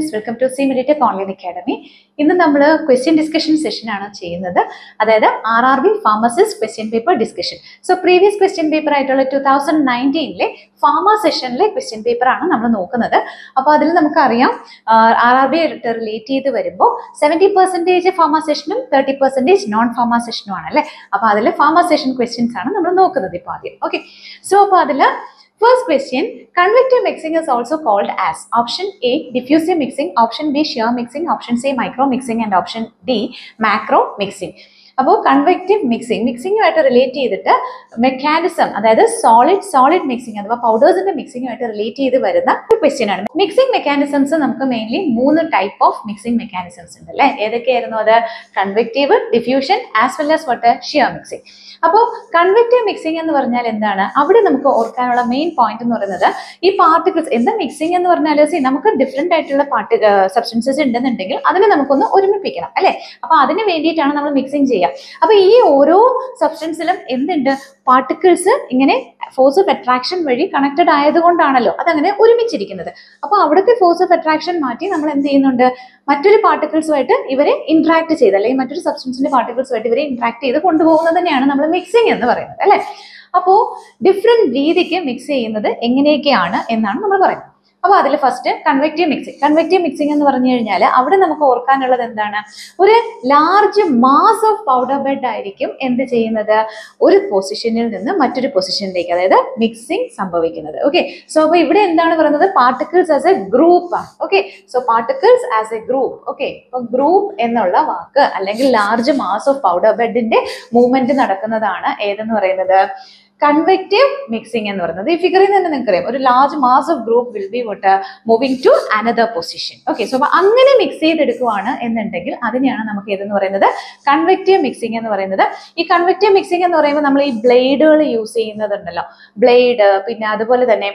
Students welcome to C Meditech online academy ഇന്ന് നമ്മൾ question discussion session ആണ് ചെയ്യുന്നത് അതായത് R R B pharmacist question paper discussion so previous question paper ആയിട്ടുള്ള two thousand നയൻറ്റീനിലെ pharma സെഷനിലെ ക്വസ്റ്റ്യൻ പേപ്പർ ആണ് നമ്മൾ നോക്കുന്നത് അപ്പോൾ അതിൽ നമുക്കറിയാം ആർ ആർ ബി ആയിട്ട് റിലേറ്റ് ചെയ്ത് വരുമ്പോൾ സെവൻറ്റി പെർസെൻറ്റേജ് ഫാർമ സെഷനും തേർട്ടി പെർസെൻറ്റേജ് നോൺ ഫാർമ സെഷനും ആണ് അല്ലേ അപ്പോൾ അതിൽ ഫാർമ സെഷൻ ക്വസ്റ്റ്യൻസ് ആണ് നമ്മൾ നോക്കുന്നത് ഇപ്പോൾ ആദ്യം ഓക്കെ സോ അപ്പോൾ അതിൽ First question, convective mixing is also called as option A, diffusive mixing, option B, shear mixing, option C, micro mixing, and option D, macro mixing. അപ്പോൾ കൺവെക്റ്റീവ് മിക്സിംഗ് മിക്സിങ്ങുമായിട്ട് relate ചെയ്തിട്ട് മെക്കാനിസം അതായത് solid solid mixing അഥവാ പൗഡേഴ്സിന്റെ മിക്സിങ്ങുമായിട്ട് relate ചെയ്ത് വരുന്ന ഒരു ക്വസ്റ്റ്യൻ ആണ് മിക്സിംഗ് മെക്കാനിസംസ് നമുക്ക് മെയിൻലി മൂന്ന് ടൈപ്പ് ഓഫ് മിക്സിംഗ് മെക്കാനിസംസ് ഉണ്ട് അല്ലേ ഏതൊക്കെയായിരുന്നു അത് convective diffusion as well as what shear mixing അപ്പോൾ കൺവെക്റ്റീവ് മിക്സിംഗ് എന്ന് പറഞ്ഞാൽ എന്താണ് അവിടെ നമുക്ക് ഓർക്കാനുള്ള മെയിൻ പോയിന്റ് എന്ന് പറയുന്നത് ഈ പാർട്ടിക്കിൾസ് എന്താ മിക്സിംഗ് എന്ന് പറഞ്ഞാൽ സി നമുക്ക് ഡിഫറെന്റ് ആയിട്ടുള്ള പാർട്ടി സബ്സ്റ്റൻസസ് ഉണ്ടെന്നുണ്ടെങ്കിൽ അതിനെ നമുക്കൊന്ന് ഒരുമിപ്പിക്കണം അല്ലേ അപ്പൊ അതിന് വേണ്ടിയിട്ടാണ് നമ്മൾ മിക്സിംഗ് ചെയ്യുക അപ്പൊ ഈ ഓരോ സബ്സ്റ്റൻസിലും എന്തുണ്ട് പാർട്ടിക്കിൾസ് ഇങ്ങനെ ഫോഴ്സ് ഓഫ് അട്രാക്ഷൻ വഴി കണക്റ്റഡ് ആയതുകൊണ്ടാണല്ലോ അതങ്ങനെ ഒരുമിച്ചിരിക്കുന്നത് അപ്പൊ അവിടുത്തെ ഫോഴ്സ് ഓഫ് അട്രാക്ഷൻ മാറ്റി നമ്മൾ എന്ത് ചെയ്യുന്നുണ്ട് മറ്റൊരു പാർട്ടിക്കിൾസുമായിട്ട് ഇവരെ ഇന്ററാക്ട് ചെയ്ത് അല്ലെങ്കിൽ മറ്റൊരു സബ്സ്റ്റൻസിന്റെ പാർട്ടിക്കിൾസുമായിട്ട് ഇവരെ ഇന്ററാക്ട് ചെയ്ത് കൊണ്ടുപോകുന്നത് തന്നെയാണ് നമ്മൾ മിക്സിംഗ് എന്ന് പറയുന്നത് അല്ലെ അപ്പോൾ ഡിഫറെന്റ് രീതിക്ക് മിക്സ് ചെയ്യുന്നത് എങ്ങനെയൊക്കെയാണ് എന്നാണ് നമ്മൾ പറയുന്നത് അപ്പോൾ അതിൽ first convective mixing convective mixing എന്ന് പറഞ്ഞു കഴിഞ്ഞാൽ അവിടെ നമുക്ക് ഓർക്കാനുള്ളത് എന്താണ് ഒരു large mass of powder bed ആയിരിക്കും എന്ത് ചെയ്യുന്നത് ഒരു പൊസിഷനിൽ നിന്ന് മറ്റൊരു പൊസിഷനിലേക്ക് അതായത് മിക്സിംഗ് സംഭവിക്കുന്നത് ഓക്കെ സോ അപ്പോൾ ഇവിടെ എന്താണ് പറയുന്നത് പാർട്ടിക്കിൾസ് ആസ് എ ഗ്രൂപ്പ് ആണ് okay so particles as a group okay അപ്പോൾ ഗ്രൂപ്പ് എന്നുള്ള വാക്ക് അല്ലെങ്കിൽ ലാർജ് മാസ് ഓഫ് പൗഡർ ബെഡിന്റെ മൂവ്മെന്റ് നടക്കുന്നതാണ് ഏതെന്ന് പറയുന്നത് കൺവെക്റ്റീവ് മിക്സിംഗ് എന്ന് പറയുന്നത് ഈ ഫിഗറിൽ നിന്ന് തന്നെ നിങ്ങൾക്ക് അറിയാം ഒരു large mass of group will be what moving to another position okay so അപ്പൊ അങ്ങനെ മിക്സ് ചെയ്തെടുക്കുവാണ് എന്നുണ്ടെങ്കിൽ അതിനെയാണ് നമുക്ക് ഏതെന്ന് പറയുന്നത് കൺവെക്റ്റീവ് മിക്സിംഗ് എന്ന് പറയുന്നത് ഈ കൺവെക്റ്റീവ് മിക്സിംഗ് എന്ന് പറയുമ്പോൾ നമ്മൾ ഈ ബ്ലേഡുകൾ യൂസ് ചെയ്യുന്നതുണ്ടല്ലോ ബ്ലേഡ് പിന്നെ അതുപോലെ തന്നെ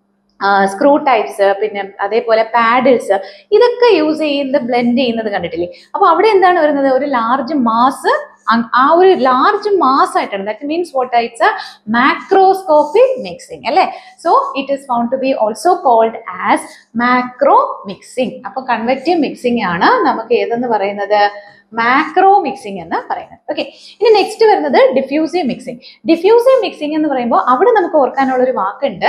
സ്ക്രൂ ടൈപ്സ് പിന്നെ അതേപോലെ പാഡിൽസ് ഇതൊക്കെ യൂസ് ചെയ്യുന്നത് ബ്ലെൻഡ് ചെയ്യുന്നത് കണ്ടിട്ടില്ലേ അപ്പൊ അവിടെ എന്താണ് വരുന്നത് ഒരു ലാർജ് മാസ് ആ ഒരു ലാർജ് മാസ് ആയിട്ടാണ് that means what it's a macroscopic mixing അല്ലേ so it is found to be also called as macro mixing അപ്പൊ കൺവെക്റ്റീവ് മിക്സിംഗ് ആണ് നമുക്ക് ഏതെന്ന് പറയുന്നത് മാക്രോ മിക്സിംഗ് എന്ന് പറയുന്നത് ഓക്കെ ഇനി നെക്സ്റ്റ് വരുന്നത് ഡിഫ്യൂസീവ് മിക്സിംഗ് ഡിഫ്യൂസീവ് മിക്സിംഗ് എന്ന് പറയുമ്പോൾ അവിടെ നമുക്ക് ഓർക്കാനുള്ള ഒരു വാക്കുണ്ട്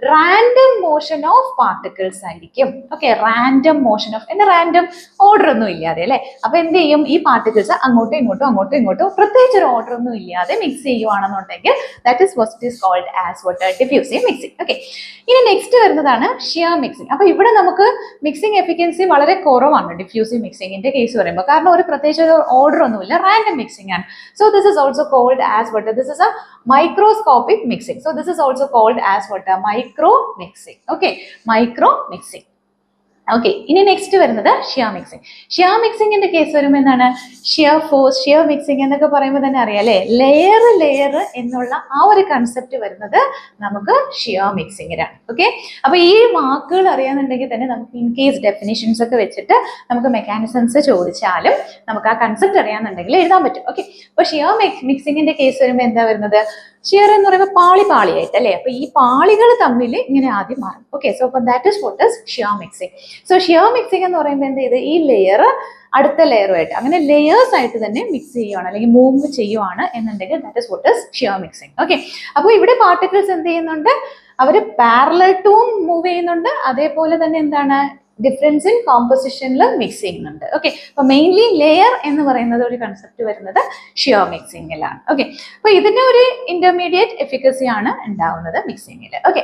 റാൻഡം മോഷൻ ഓഫ് പാർട്ടിക്കിൾസ് ആയിരിക്കും ഓക്കെ റാൻഡം മോഷൻ ഓഫ് എന്ന റാൻഡം ഓർഡർ ഒന്നും ഇല്ലാതെ അല്ലെ അപ്പൊ എന്ത് ചെയ്യും ഈ പാർട്ടിക്കിൾസ് അങ്ങോട്ടും ഇങ്ങോട്ടും അങ്ങോട്ടും ഇങ്ങോട്ടും പ്രത്യേകിച്ച് ഒരു ഓർഡർ ഒന്നും ഇല്ലാതെ മിക്സ് ചെയ്യുവാണെന്നുണ്ടെങ്കിൽ that is what is called as what diffusive mixing okay ഇനി നെക്സ്റ്റ് വരുന്നതാണ് ഷിയർ മിക്സിംഗ് അപ്പൊ ഇവിടെ നമുക്ക് മിക്സിംഗ് എഫിക്കൻസി വളരെ കുറവാണ് ഡിഫ്യൂസീവ് മിക്സിംഗിന്റെ കേസ് പറയുമ്പോൾ കാരണം ഒരു പ്രത്യേകിച്ച് ഒരു ഓർഡർ ഒന്നുമില്ല റാൻഡം മിക്സിംഗ് ആണ് so this is also called as what this is a microscopic mixing so this is also called as what micro mixing okay micro mixing okay ഇനി നെക്സ്റ്റ് വരുന്നത് ഷിയർ മിക്സിംഗ് ഷിയർ മിക്സിംഗിന്റെ case വരുമ്പോൾ എന്താണ് shear force shear mixing എന്നൊക്കെ പറയുമ്പോൾ തന്നെ അറിയാം അല്ലേ ലെയർ ലെയർ എന്നുള്ള ആ ഒരു കൺസെപ്റ്റ് വരുന്നത് നമുക്ക് ഷിയർ മിക്സിങ്ങിലാണ് ഓക്കെ അപ്പൊ ഈ വാക്കുകൾ അറിയാന്നുണ്ടെങ്കിൽ തന്നെ നമുക്ക് ഇൻ കേസ് ഡെഫിനിഷൻസ് ഒക്കെ വെച്ചിട്ട് നമുക്ക് മെക്കാനിസംസ് ചോദിച്ചാലും നമുക്ക് ആ കൺസെപ്റ്റ് അറിയാന്നുണ്ടെങ്കിൽ എഴുതാൻ പറ്റും ഓക്കെ അപ്പൊ ഷിയർ മിക്സിംഗിന്റെ കേസ് വരുമ്പോൾ എന്താ വരുന്നത് ഷിയർ എന്ന് പറയുമ്പോൾ പാളി പാളിയായിട്ട് അല്ലേ അപ്പൊ ഈ പാളികൾ തമ്മിൽ ഇങ്ങനെ ആദ്യം മാറും ഓക്കെ സോ അപ്പൊ that is what is shear mixing so shear mixing എന്ന് പറയുമ്പോൾ എന്ത് ചെയ്ത് ഈ ലെയർ അടുത്ത ലെയറുമായിട്ട് അങ്ങനെ ലെയേഴ്സ് ആയിട്ട് തന്നെ മിക്സ് ചെയ്യുവാണ് അല്ലെങ്കിൽ മൂവ് ചെയ്യുവാണ് എന്നുണ്ടെങ്കിൽ that is what is shear mixing okay അപ്പോൾ ഇവിടെ പാർട്ടിക്കിൾസ് എന്ത് ചെയ്യുന്നുണ്ട് അവർ പാരലൽ ടു മൂവ് ചെയ്യുന്നുണ്ട് അതേപോലെ തന്നെ എന്താണ് ഡിഫറൻസ് ഇൻ കോമ്പോസിഷനിൽ മിക്സ് ചെയ്യുന്നുണ്ട് ഓക്കെ അപ്പൊ മെയിൻലി ലെയർ എന്ന് പറയുന്നത് ഒരു കൺസെപ്റ്റ് വരുന്നത് ഷിയർ മിക്സിങ്ങിലാണ് ഓക്കെ അപ്പൊ ഇതിന്റെ ഒരു ഇന്റർമീഡിയറ്റ് എഫിക്കസി ആണ് ഉണ്ടാവുന്നത് മിക്സിങ്ങിൽ ഓക്കെ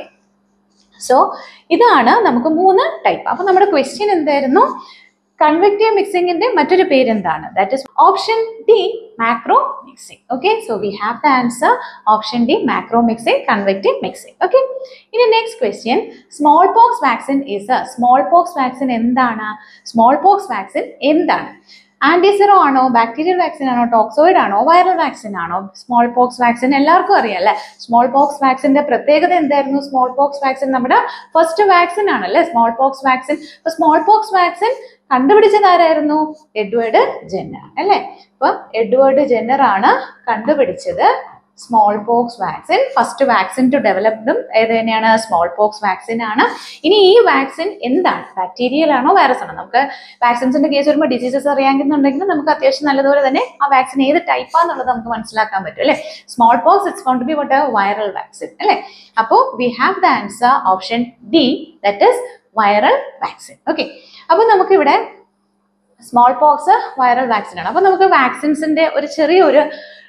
സോ ഇതാണ് നമുക്ക് മൂന്ന് ടൈപ്പ് അപ്പൊ നമ്മുടെ ക്വസ്റ്റ്യൻ എന്തായിരുന്നു കൺവെക്റ്റീവ് മിക്സിംഗിന്റെ മറ്റൊരു പേര് എന്താണ് that is option D macro mixing okay so we have the answer option D macro mixing convective mixing okay ഇനി next question small pox vaccine is a small pox vaccine എന്താണ് small pox vaccine എന്താണ് antisera ആണോ bacterial vaccine ആണോ toxoid ആണോ viral vaccine ആണോ small pox vaccine എല്ലാവർക്കും അറിയാം അല്ലേ സ്മോൾ പോക്സ് വാക്സിന്റെ പ്രത്യേകത എന്തായിരുന്നു സ്മോൾ പോക്സ് വാക്സിൻ നമ്മുടെ ഫസ്റ്റ് വാക്സിൻ ആണല്ലേ സ്മോൾ പോക്സ് വാക്സിൻ അപ്പൊ സ്മോൾ പോക്സ് വാക്സിൻ കണ്ടുപിടിച്ചത് ആരായിരുന്നു എഡ്വേർഡ് ജെന്നർ അല്ലേ അപ്പൊ എഡ്വേർഡ് ജെന്നർ ആണ് കണ്ടുപിടിച്ചത് small pox vaccine first vaccine to ഡെവലപ്ഡും ഏത് തന്നെയാണ് സ്മോൾ പോക്സ് വാക്സിൻ ആണ് ഇനി ഈ വാക്സിൻ എന്താണ് ബാക്ടീരിയൽ ആണോ വൈറസ് ആണോ നമുക്ക് വാക്സിൻസിന്റെ കേസ് വരുമ്പോൾ ഡിസീസസ് അറിയാമെന്നുണ്ടെങ്കിൽ നമുക്ക് അത്യാവശ്യം നല്ലതുപോലെ തന്നെ ആ വാക്സിൻ ഏത് ടൈപ്പാന്നുള്ളത് നമുക്ക് മനസ്സിലാക്കാൻ പറ്റും അല്ലേ smallpox it's known to be what viral vaccine അല്ലേ അപ്പോൾ we have the answer option D that is viral vaccine okay അപ്പോൾ നമുക്കിവിടെ സ്മോൾ പോക്സ് വൈറൽ വാക്സിൻ ആണ് അപ്പോൾ നമുക്ക് വാക്സിൻസിന്റെ ഒരു ചെറിയൊരു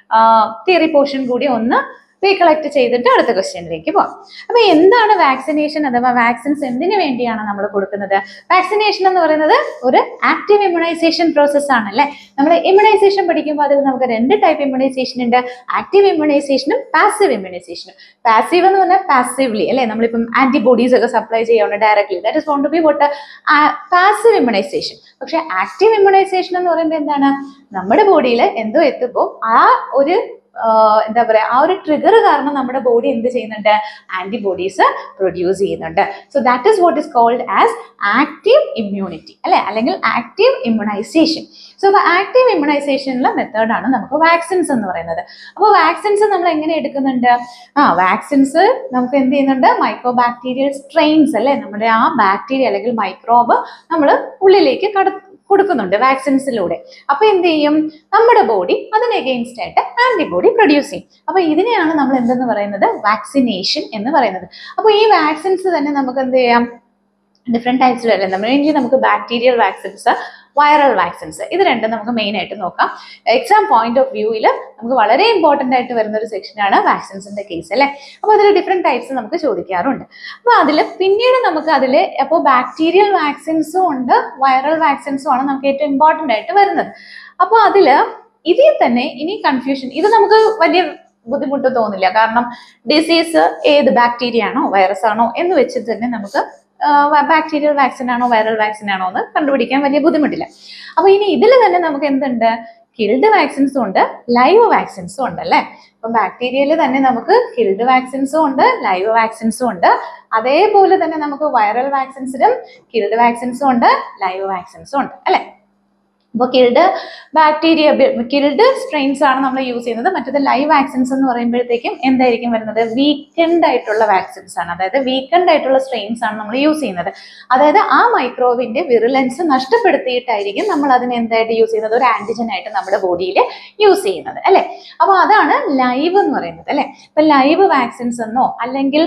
തിയറി പോർഷൻ കൂടി ഒന്ന് റീകളക്ട് ചെയ്തിട്ട് അടുത്ത ക്വസ്റ്റ്യനിലേക്ക് പോകാം അപ്പൊ എന്താണ് വാക്സിനേഷൻ അഥവാ വാക്സിൻസ് എന്തിനു വേണ്ടിയാണ് നമ്മൾ കൊടുക്കുന്നത് വാക്സിനേഷൻ എന്ന് പറയുന്നത് ഒരു ആക്റ്റീവ് ഇമ്മ്യൂണൈസേഷൻ പ്രോസസ് ആണല്ലേ നമ്മൾ ഇമ്മ്യൂണൈസേഷൻ പഠിക്കുമ്പോൾ അതിൽ നമുക്ക് രണ്ട് ടൈപ്പ് ഇമ്മ്യൂണൈസേഷൻ ഉണ്ട് ആക്റ്റീവ് ഇമ്മ്യൂണൈസേഷനും പാസീവ് ഇമ്മ്യൂണൈസേഷനും പാസീവ് എന്ന് പറഞ്ഞാൽ പാസീവ്ലി അല്ലെ നമ്മളിപ്പം ആന്റിബോഡീസ് ഒക്കെ സപ്ലൈ ചെയ്യണം directly that is want to be what passive immunization പക്ഷെ ആക്റ്റീവ് ഇമ്മ്യൂണൈസേഷൻ എന്ന് പറയുമ്പോൾ എന്താണ് നമ്മുടെ ബോഡിയിൽ എന്തോ എത്തുമ്പോൾ ആ ഒരു ആഹ് എന്താ പറയാ ആ ഒരു ട്രിഗർ കാരണം നമ്മുടെ ബോഡി എന്ത് ചെയ്യുന്നുണ്ട് ആന്റിബോഡീസ് പ്രൊഡ്യൂസ് ചെയ്യുന്നുണ്ട് so that is what is called as active immunity അല്ലെ അല്ലെങ്കിൽ ആക്റ്റീവ് ഇമ്മ്യൂണൈസേഷൻ സോ ആക്റ്റീവ് ഇമ്മ്യൂണൈസേഷനുള്ള മെത്തേഡാണ് നമുക്ക് വാക്സിൻസ് എന്ന് പറയുന്നത് അപ്പോൾ വാക്സിൻസ് നമ്മൾ എങ്ങനെ എടുക്കുന്നുണ്ട് ആ വാക്സിൻസ് നമുക്ക് എന്ത് ചെയ്യുന്നുണ്ട് മൈക്രോ ബാക്ടീരിയൽ സ്ട്രെയിൻസ് അല്ലെ നമ്മുടെ ആ ബാക്ടീരിയ അല്ലെങ്കിൽ മൈക്രോബ് നമ്മൾ ഉള്ളിലേക്ക് കട കൊടുക്കുന്നുണ്ട് വാക്സിൻസിലൂടെ അപ്പൊ എന്ത് ചെയ്യും നമ്മുടെ ബോഡി അതിന് എഗെയിൻസ്റ്റ് ആയിട്ട് ആന്റിബോഡി പ്രൊഡ്യൂസ് ചെയ്യും അപ്പൊ ഇതിനെയാണ് നമ്മൾ എന്തെന്ന് പറയുന്നത് വാക്സിനേഷൻ എന്ന് പറയുന്നത് അപ്പൊ ഈ വാക്സിൻസ് തന്നെ നമുക്ക് എന്ത് ചെയ്യാം ഡിഫറെന്റ് ടൈപ്സിൽ അല്ലേ നമ്മൾ എങ്കിൽ നമുക്ക് ബാക്ടീരിയൽ വാക്സിൻസ് വൈറൽ വാക്സിൻസ് ഇത് രണ്ടും നമുക്ക് മെയിൻ ആയിട്ട് നോക്കാം എക്സാം പോയിന്റ് ഓഫ് വ്യൂവിൽ നമുക്ക് വളരെ ഇമ്പോർട്ടന്റ് ആയിട്ട് വരുന്ന ഒരു സെക്ഷനാണ് വാക്സിൻസിന്റെ കേസ് അല്ലേ അപ്പോൾ അതിൽ ഡിഫറെന്റ് ടൈപ്സ് നമുക്ക് ചോദിക്കാറുണ്ട് അപ്പോൾ അതിൽ പിന്നീട് നമുക്ക് അതിൽ അപ്പോൾ ബാക്ടീരിയൽ വാക്സിൻസും ഉണ്ട് വൈറൽ വാക്സിൻസും ആണ് നമുക്ക് ഏറ്റവും ഇമ്പോർട്ടന്റ് ആയിട്ട് വരുന്നത് അപ്പോൾ അതിൽ ഇതിൽ തന്നെ ഇനി കൺഫ്യൂഷൻ ഇത് നമുക്ക് വലിയ ബുദ്ധിമുട്ട് തോന്നില്ല കാരണം ഡിസീസ് ഏത് ബാക്ടീരിയ ആണോ വൈറസ് ആണോ എന്ന് വെച്ചിട്ട് തന്നെ നമുക്ക് ബാക്ടീരിയൽ വാക്സിൻ ആണോ വൈറൽ വാക്സിൻ ആണോ എന്ന് കണ്ടുപിടിക്കാൻ വലിയ ബുദ്ധിമുട്ടില്ല അപ്പൊ ഇനി ഇതിൽ തന്നെ നമുക്ക് എന്തുണ്ട് കിൽഡ് വാക്സിൻസും ഉണ്ട് ലൈവ് വാക്സിൻസും ഉണ്ട് അല്ലേ ഇപ്പം ബാക്ടീരിയയിൽ തന്നെ നമുക്ക് കിൽഡ് വാക്സിൻസും ഉണ്ട് ലൈവ് വാക്സിൻസും ഉണ്ട് അതേപോലെ തന്നെ നമുക്ക് വൈറൽ വാക്സിൻസിലും കിൽഡ് വാക്സിൻസും ഉണ്ട് ലൈവ് വാക്സിൻസും ഉണ്ട് അല്ലേ അപ്പോൾ കിൽഡ് ബാക്ടീരിയ കിൽഡ് സ്ട്രെയിൻസ് ആണ് നമ്മൾ യൂസ് ചെയ്യുന്നത് മറ്റത് ലൈവ് വാക്സിൻസ് എന്ന് പറയുമ്പോഴത്തേക്കും എന്തായിരിക്കും വരുന്നത് വീക്കെൻഡ് ആയിട്ടുള്ള വാക്സിൻസ് ആണ് അതായത് വീക്കെൻഡ് ആയിട്ടുള്ള സ്ട്രെയിൻസ് ആണ് നമ്മൾ യൂസ് ചെയ്യുന്നത് അതായത് ആ മൈക്രോവിന്റെ വിറുലൻസ് നഷ്ടപ്പെടുത്തിയിട്ടായിരിക്കും നമ്മൾ അതിനെ എന്തായിട്ട് യൂസ് ചെയ്യുന്നത് ഒരു ആന്റിജൻ ആയിട്ട് നമ്മുടെ ബോഡിയിൽ യൂസ് ചെയ്യുന്നത് അല്ലെ അപ്പോൾ അതാണ് ലൈവ് എന്ന് പറയുന്നത് അല്ലെ ഇപ്പൊ ലൈവ് വാക്സിൻസ് എന്നോ അല്ലെങ്കിൽ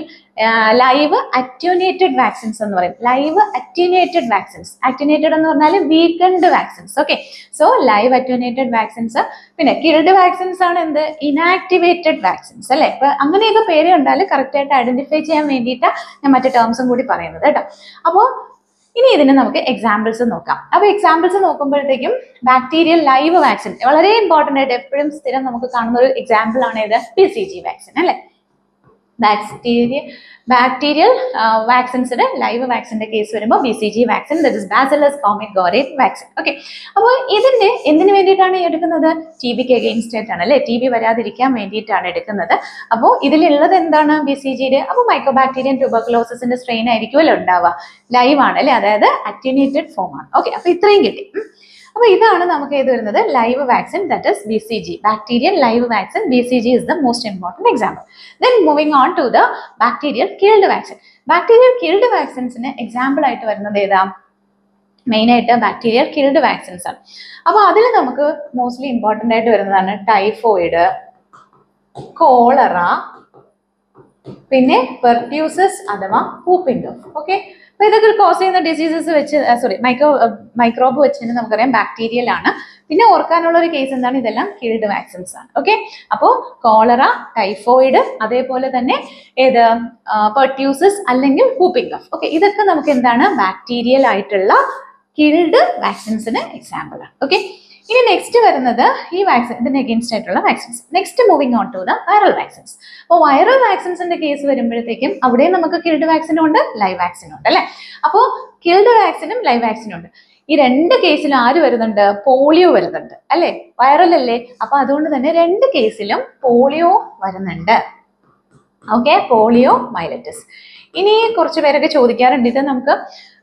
ലൈവ് അറ്റ്യൂനേറ്റഡ് വാക്സിൻസ് എന്ന് പറയും ലൈവ് അറ്റ്യൂനേറ്റഡ് വാക്സിൻസ് അറ്റ്യൂനേറ്റഡ് എന്ന് പറഞ്ഞാൽ weakened vaccines okay so live attenuated vaccines പിന്നെ കിൽഡ് വാക്സിൻസ് ആണ് എന്ത് ഇനാക്ടിവേറ്റഡ് വാക്സിൻസ് അല്ലെ ഇപ്പൊ അങ്ങനെയൊക്കെ പേര് കണ്ടാൽ കറക്റ്റ് ആയിട്ട് ഐഡന്റിഫൈ ചെയ്യാൻ വേണ്ടിയിട്ട് ഞാൻ മറ്റു ടേംസും കൂടി പറയുന്നത് കേട്ടോ അപ്പോൾ ഇനി ഇതിന് നമുക്ക് എക്സാമ്പിൾസ് നോക്കാം അപ്പൊ എക്സാമ്പിൾസ് നോക്കുമ്പോഴത്തേക്കും ബാക്ടീരിയൽ ലൈവ് വാക്സിൻ വളരെ ഇമ്പോർട്ടന്റ് ആയിട്ട് എപ്പോഴും സ്ഥിരം നമുക്ക് കാണുന്ന ഒരു എക്സാമ്പിൾ ആണ് ഇത് പി സി ജി വാക്സിൻ അല്ലെ ബാക്ടീരിയ ബാക്ടീരിയൽ വാക്സിൻസിന് ലൈവ് വാക്സിന്റെ കേസ് വരുമ്പോൾ B C G vaccine that is bacillus Calmette Guerin vaccine okay അപ്പോൾ ഇതിന്റെ എന്തിനു വേണ്ടിയിട്ടാണ് ഈ എടുക്കുന്നത് ടി ബിക്ക് അഗെയിൻസ്റ്റ് ആയിട്ടാണ് അല്ലെ ടി ബി വരാതിരിക്കാൻ വേണ്ടിയിട്ടാണ് എടുക്കുന്നത് അപ്പോൾ ഇതിലുള്ളത് എന്താണ് ബി സി ജിയിൽ അപ്പോൾ മൈക്രോബാക്ടീരിയൻ ട്യൂബർക്കുലോസിന്റെ സ്ട്രെയിൻ ആയിരിക്കുമല്ലോ ഉണ്ടാവുക ലൈവ് ആണ് അല്ലെ അതായത് അറ്റ്യൂനേറ്റഡ് ഫോം ആണ് ഓക്കെ അപ്പോൾ ഇത്രയും കിട്ടി ഉം. അപ്പൊ ഇതാണ് നമുക്ക് ഏത് വരുന്നത് live vaccine that is B C G bacterial live vaccine B C G is the most important example then moving on to the bacterial killed vaccine bacterial killed വാക്സിൻസിന് എക്സാമ്പിൾ ആയിട്ട് വരുന്നത് ഏതാ മെയിൻ ആയിട്ട് ബാക്ടീരിയൽ കിൽഡ് വാക്സിൻസ് ആണ് അപ്പോൾ അതിൽ നമുക്ക് mostly important ആയിട്ട് വരുന്നതാണ് ടൈഫോയിഡ് കോളറ പിന്നെ പെർട്യൂസസ് അഥവാ പൂപ്പിംഗ് ഓക്കെ അപ്പൊ ഇതൊക്കെ കോസ് ചെയ്യുന്ന ഡിസീസസ് വെച്ച് സോറി മൈക്രോ മൈക്രോബ് വെച്ച് നമുക്കറിയാം ബാക്ടീരിയൽ ആണ് പിന്നെ ഓർക്കാനുള്ള ഒരു കേസ് എന്താണ് ഇതെല്ലാം കിൽഡ് വാക്സിൻസ് ആണ് ഓക്കെ അപ്പോൾ കോളറ ടൈഫോയിഡ് അതേപോലെ തന്നെ ഏത് പെർട്യൂസസ് അല്ലെങ്കിൽ പൂപ്പിംഗ് കഫ് ഓക്കെ ഇതൊക്കെ നമുക്ക് എന്താണ് ബാക്ടീരിയൽ ആയിട്ടുള്ള കിൽഡ് വാക്സിൻസിന് എക്സാമ്പിൾ ആണ് ഓക്കെ ഇനി നെക്സ്റ്റ് വരുന്നത് ഈ വാക്സിൻ ഇതിന് അഗേൻസ്റ്റ് ആയിട്ടുള്ള vaccines next moving on to the viral vaccines അപ്പോൾ വൈറൽ വാക്സിൻസിന്റെ കേസ് വരുമ്പോഴത്തേക്കും അവിടെ നമുക്ക് കിൽഡ് വാക്സിനും ഉണ്ട് ലൈവ് വാക്സിനും ഉണ്ട് അല്ലെ അപ്പോൾ കിൽഡ് വാക്സിനും ലൈവ് വാക്സിനും ഉണ്ട് ഈ രണ്ട് കേസിലും ആര് വരുന്നുണ്ട് പോളിയോ വരുന്നുണ്ട് അല്ലെ വൈറൽ അല്ലേ അപ്പൊ അതുകൊണ്ട് തന്നെ രണ്ട് കേസിലും പോളിയോ വരുന്നുണ്ട് ഓക്കെ പോളിയോ മൈലറ്റിസ് ഇനി കുറച്ച് പേരൊക്കെ ചോദിക്കാറുണ്ട് ഇത് നമുക്ക്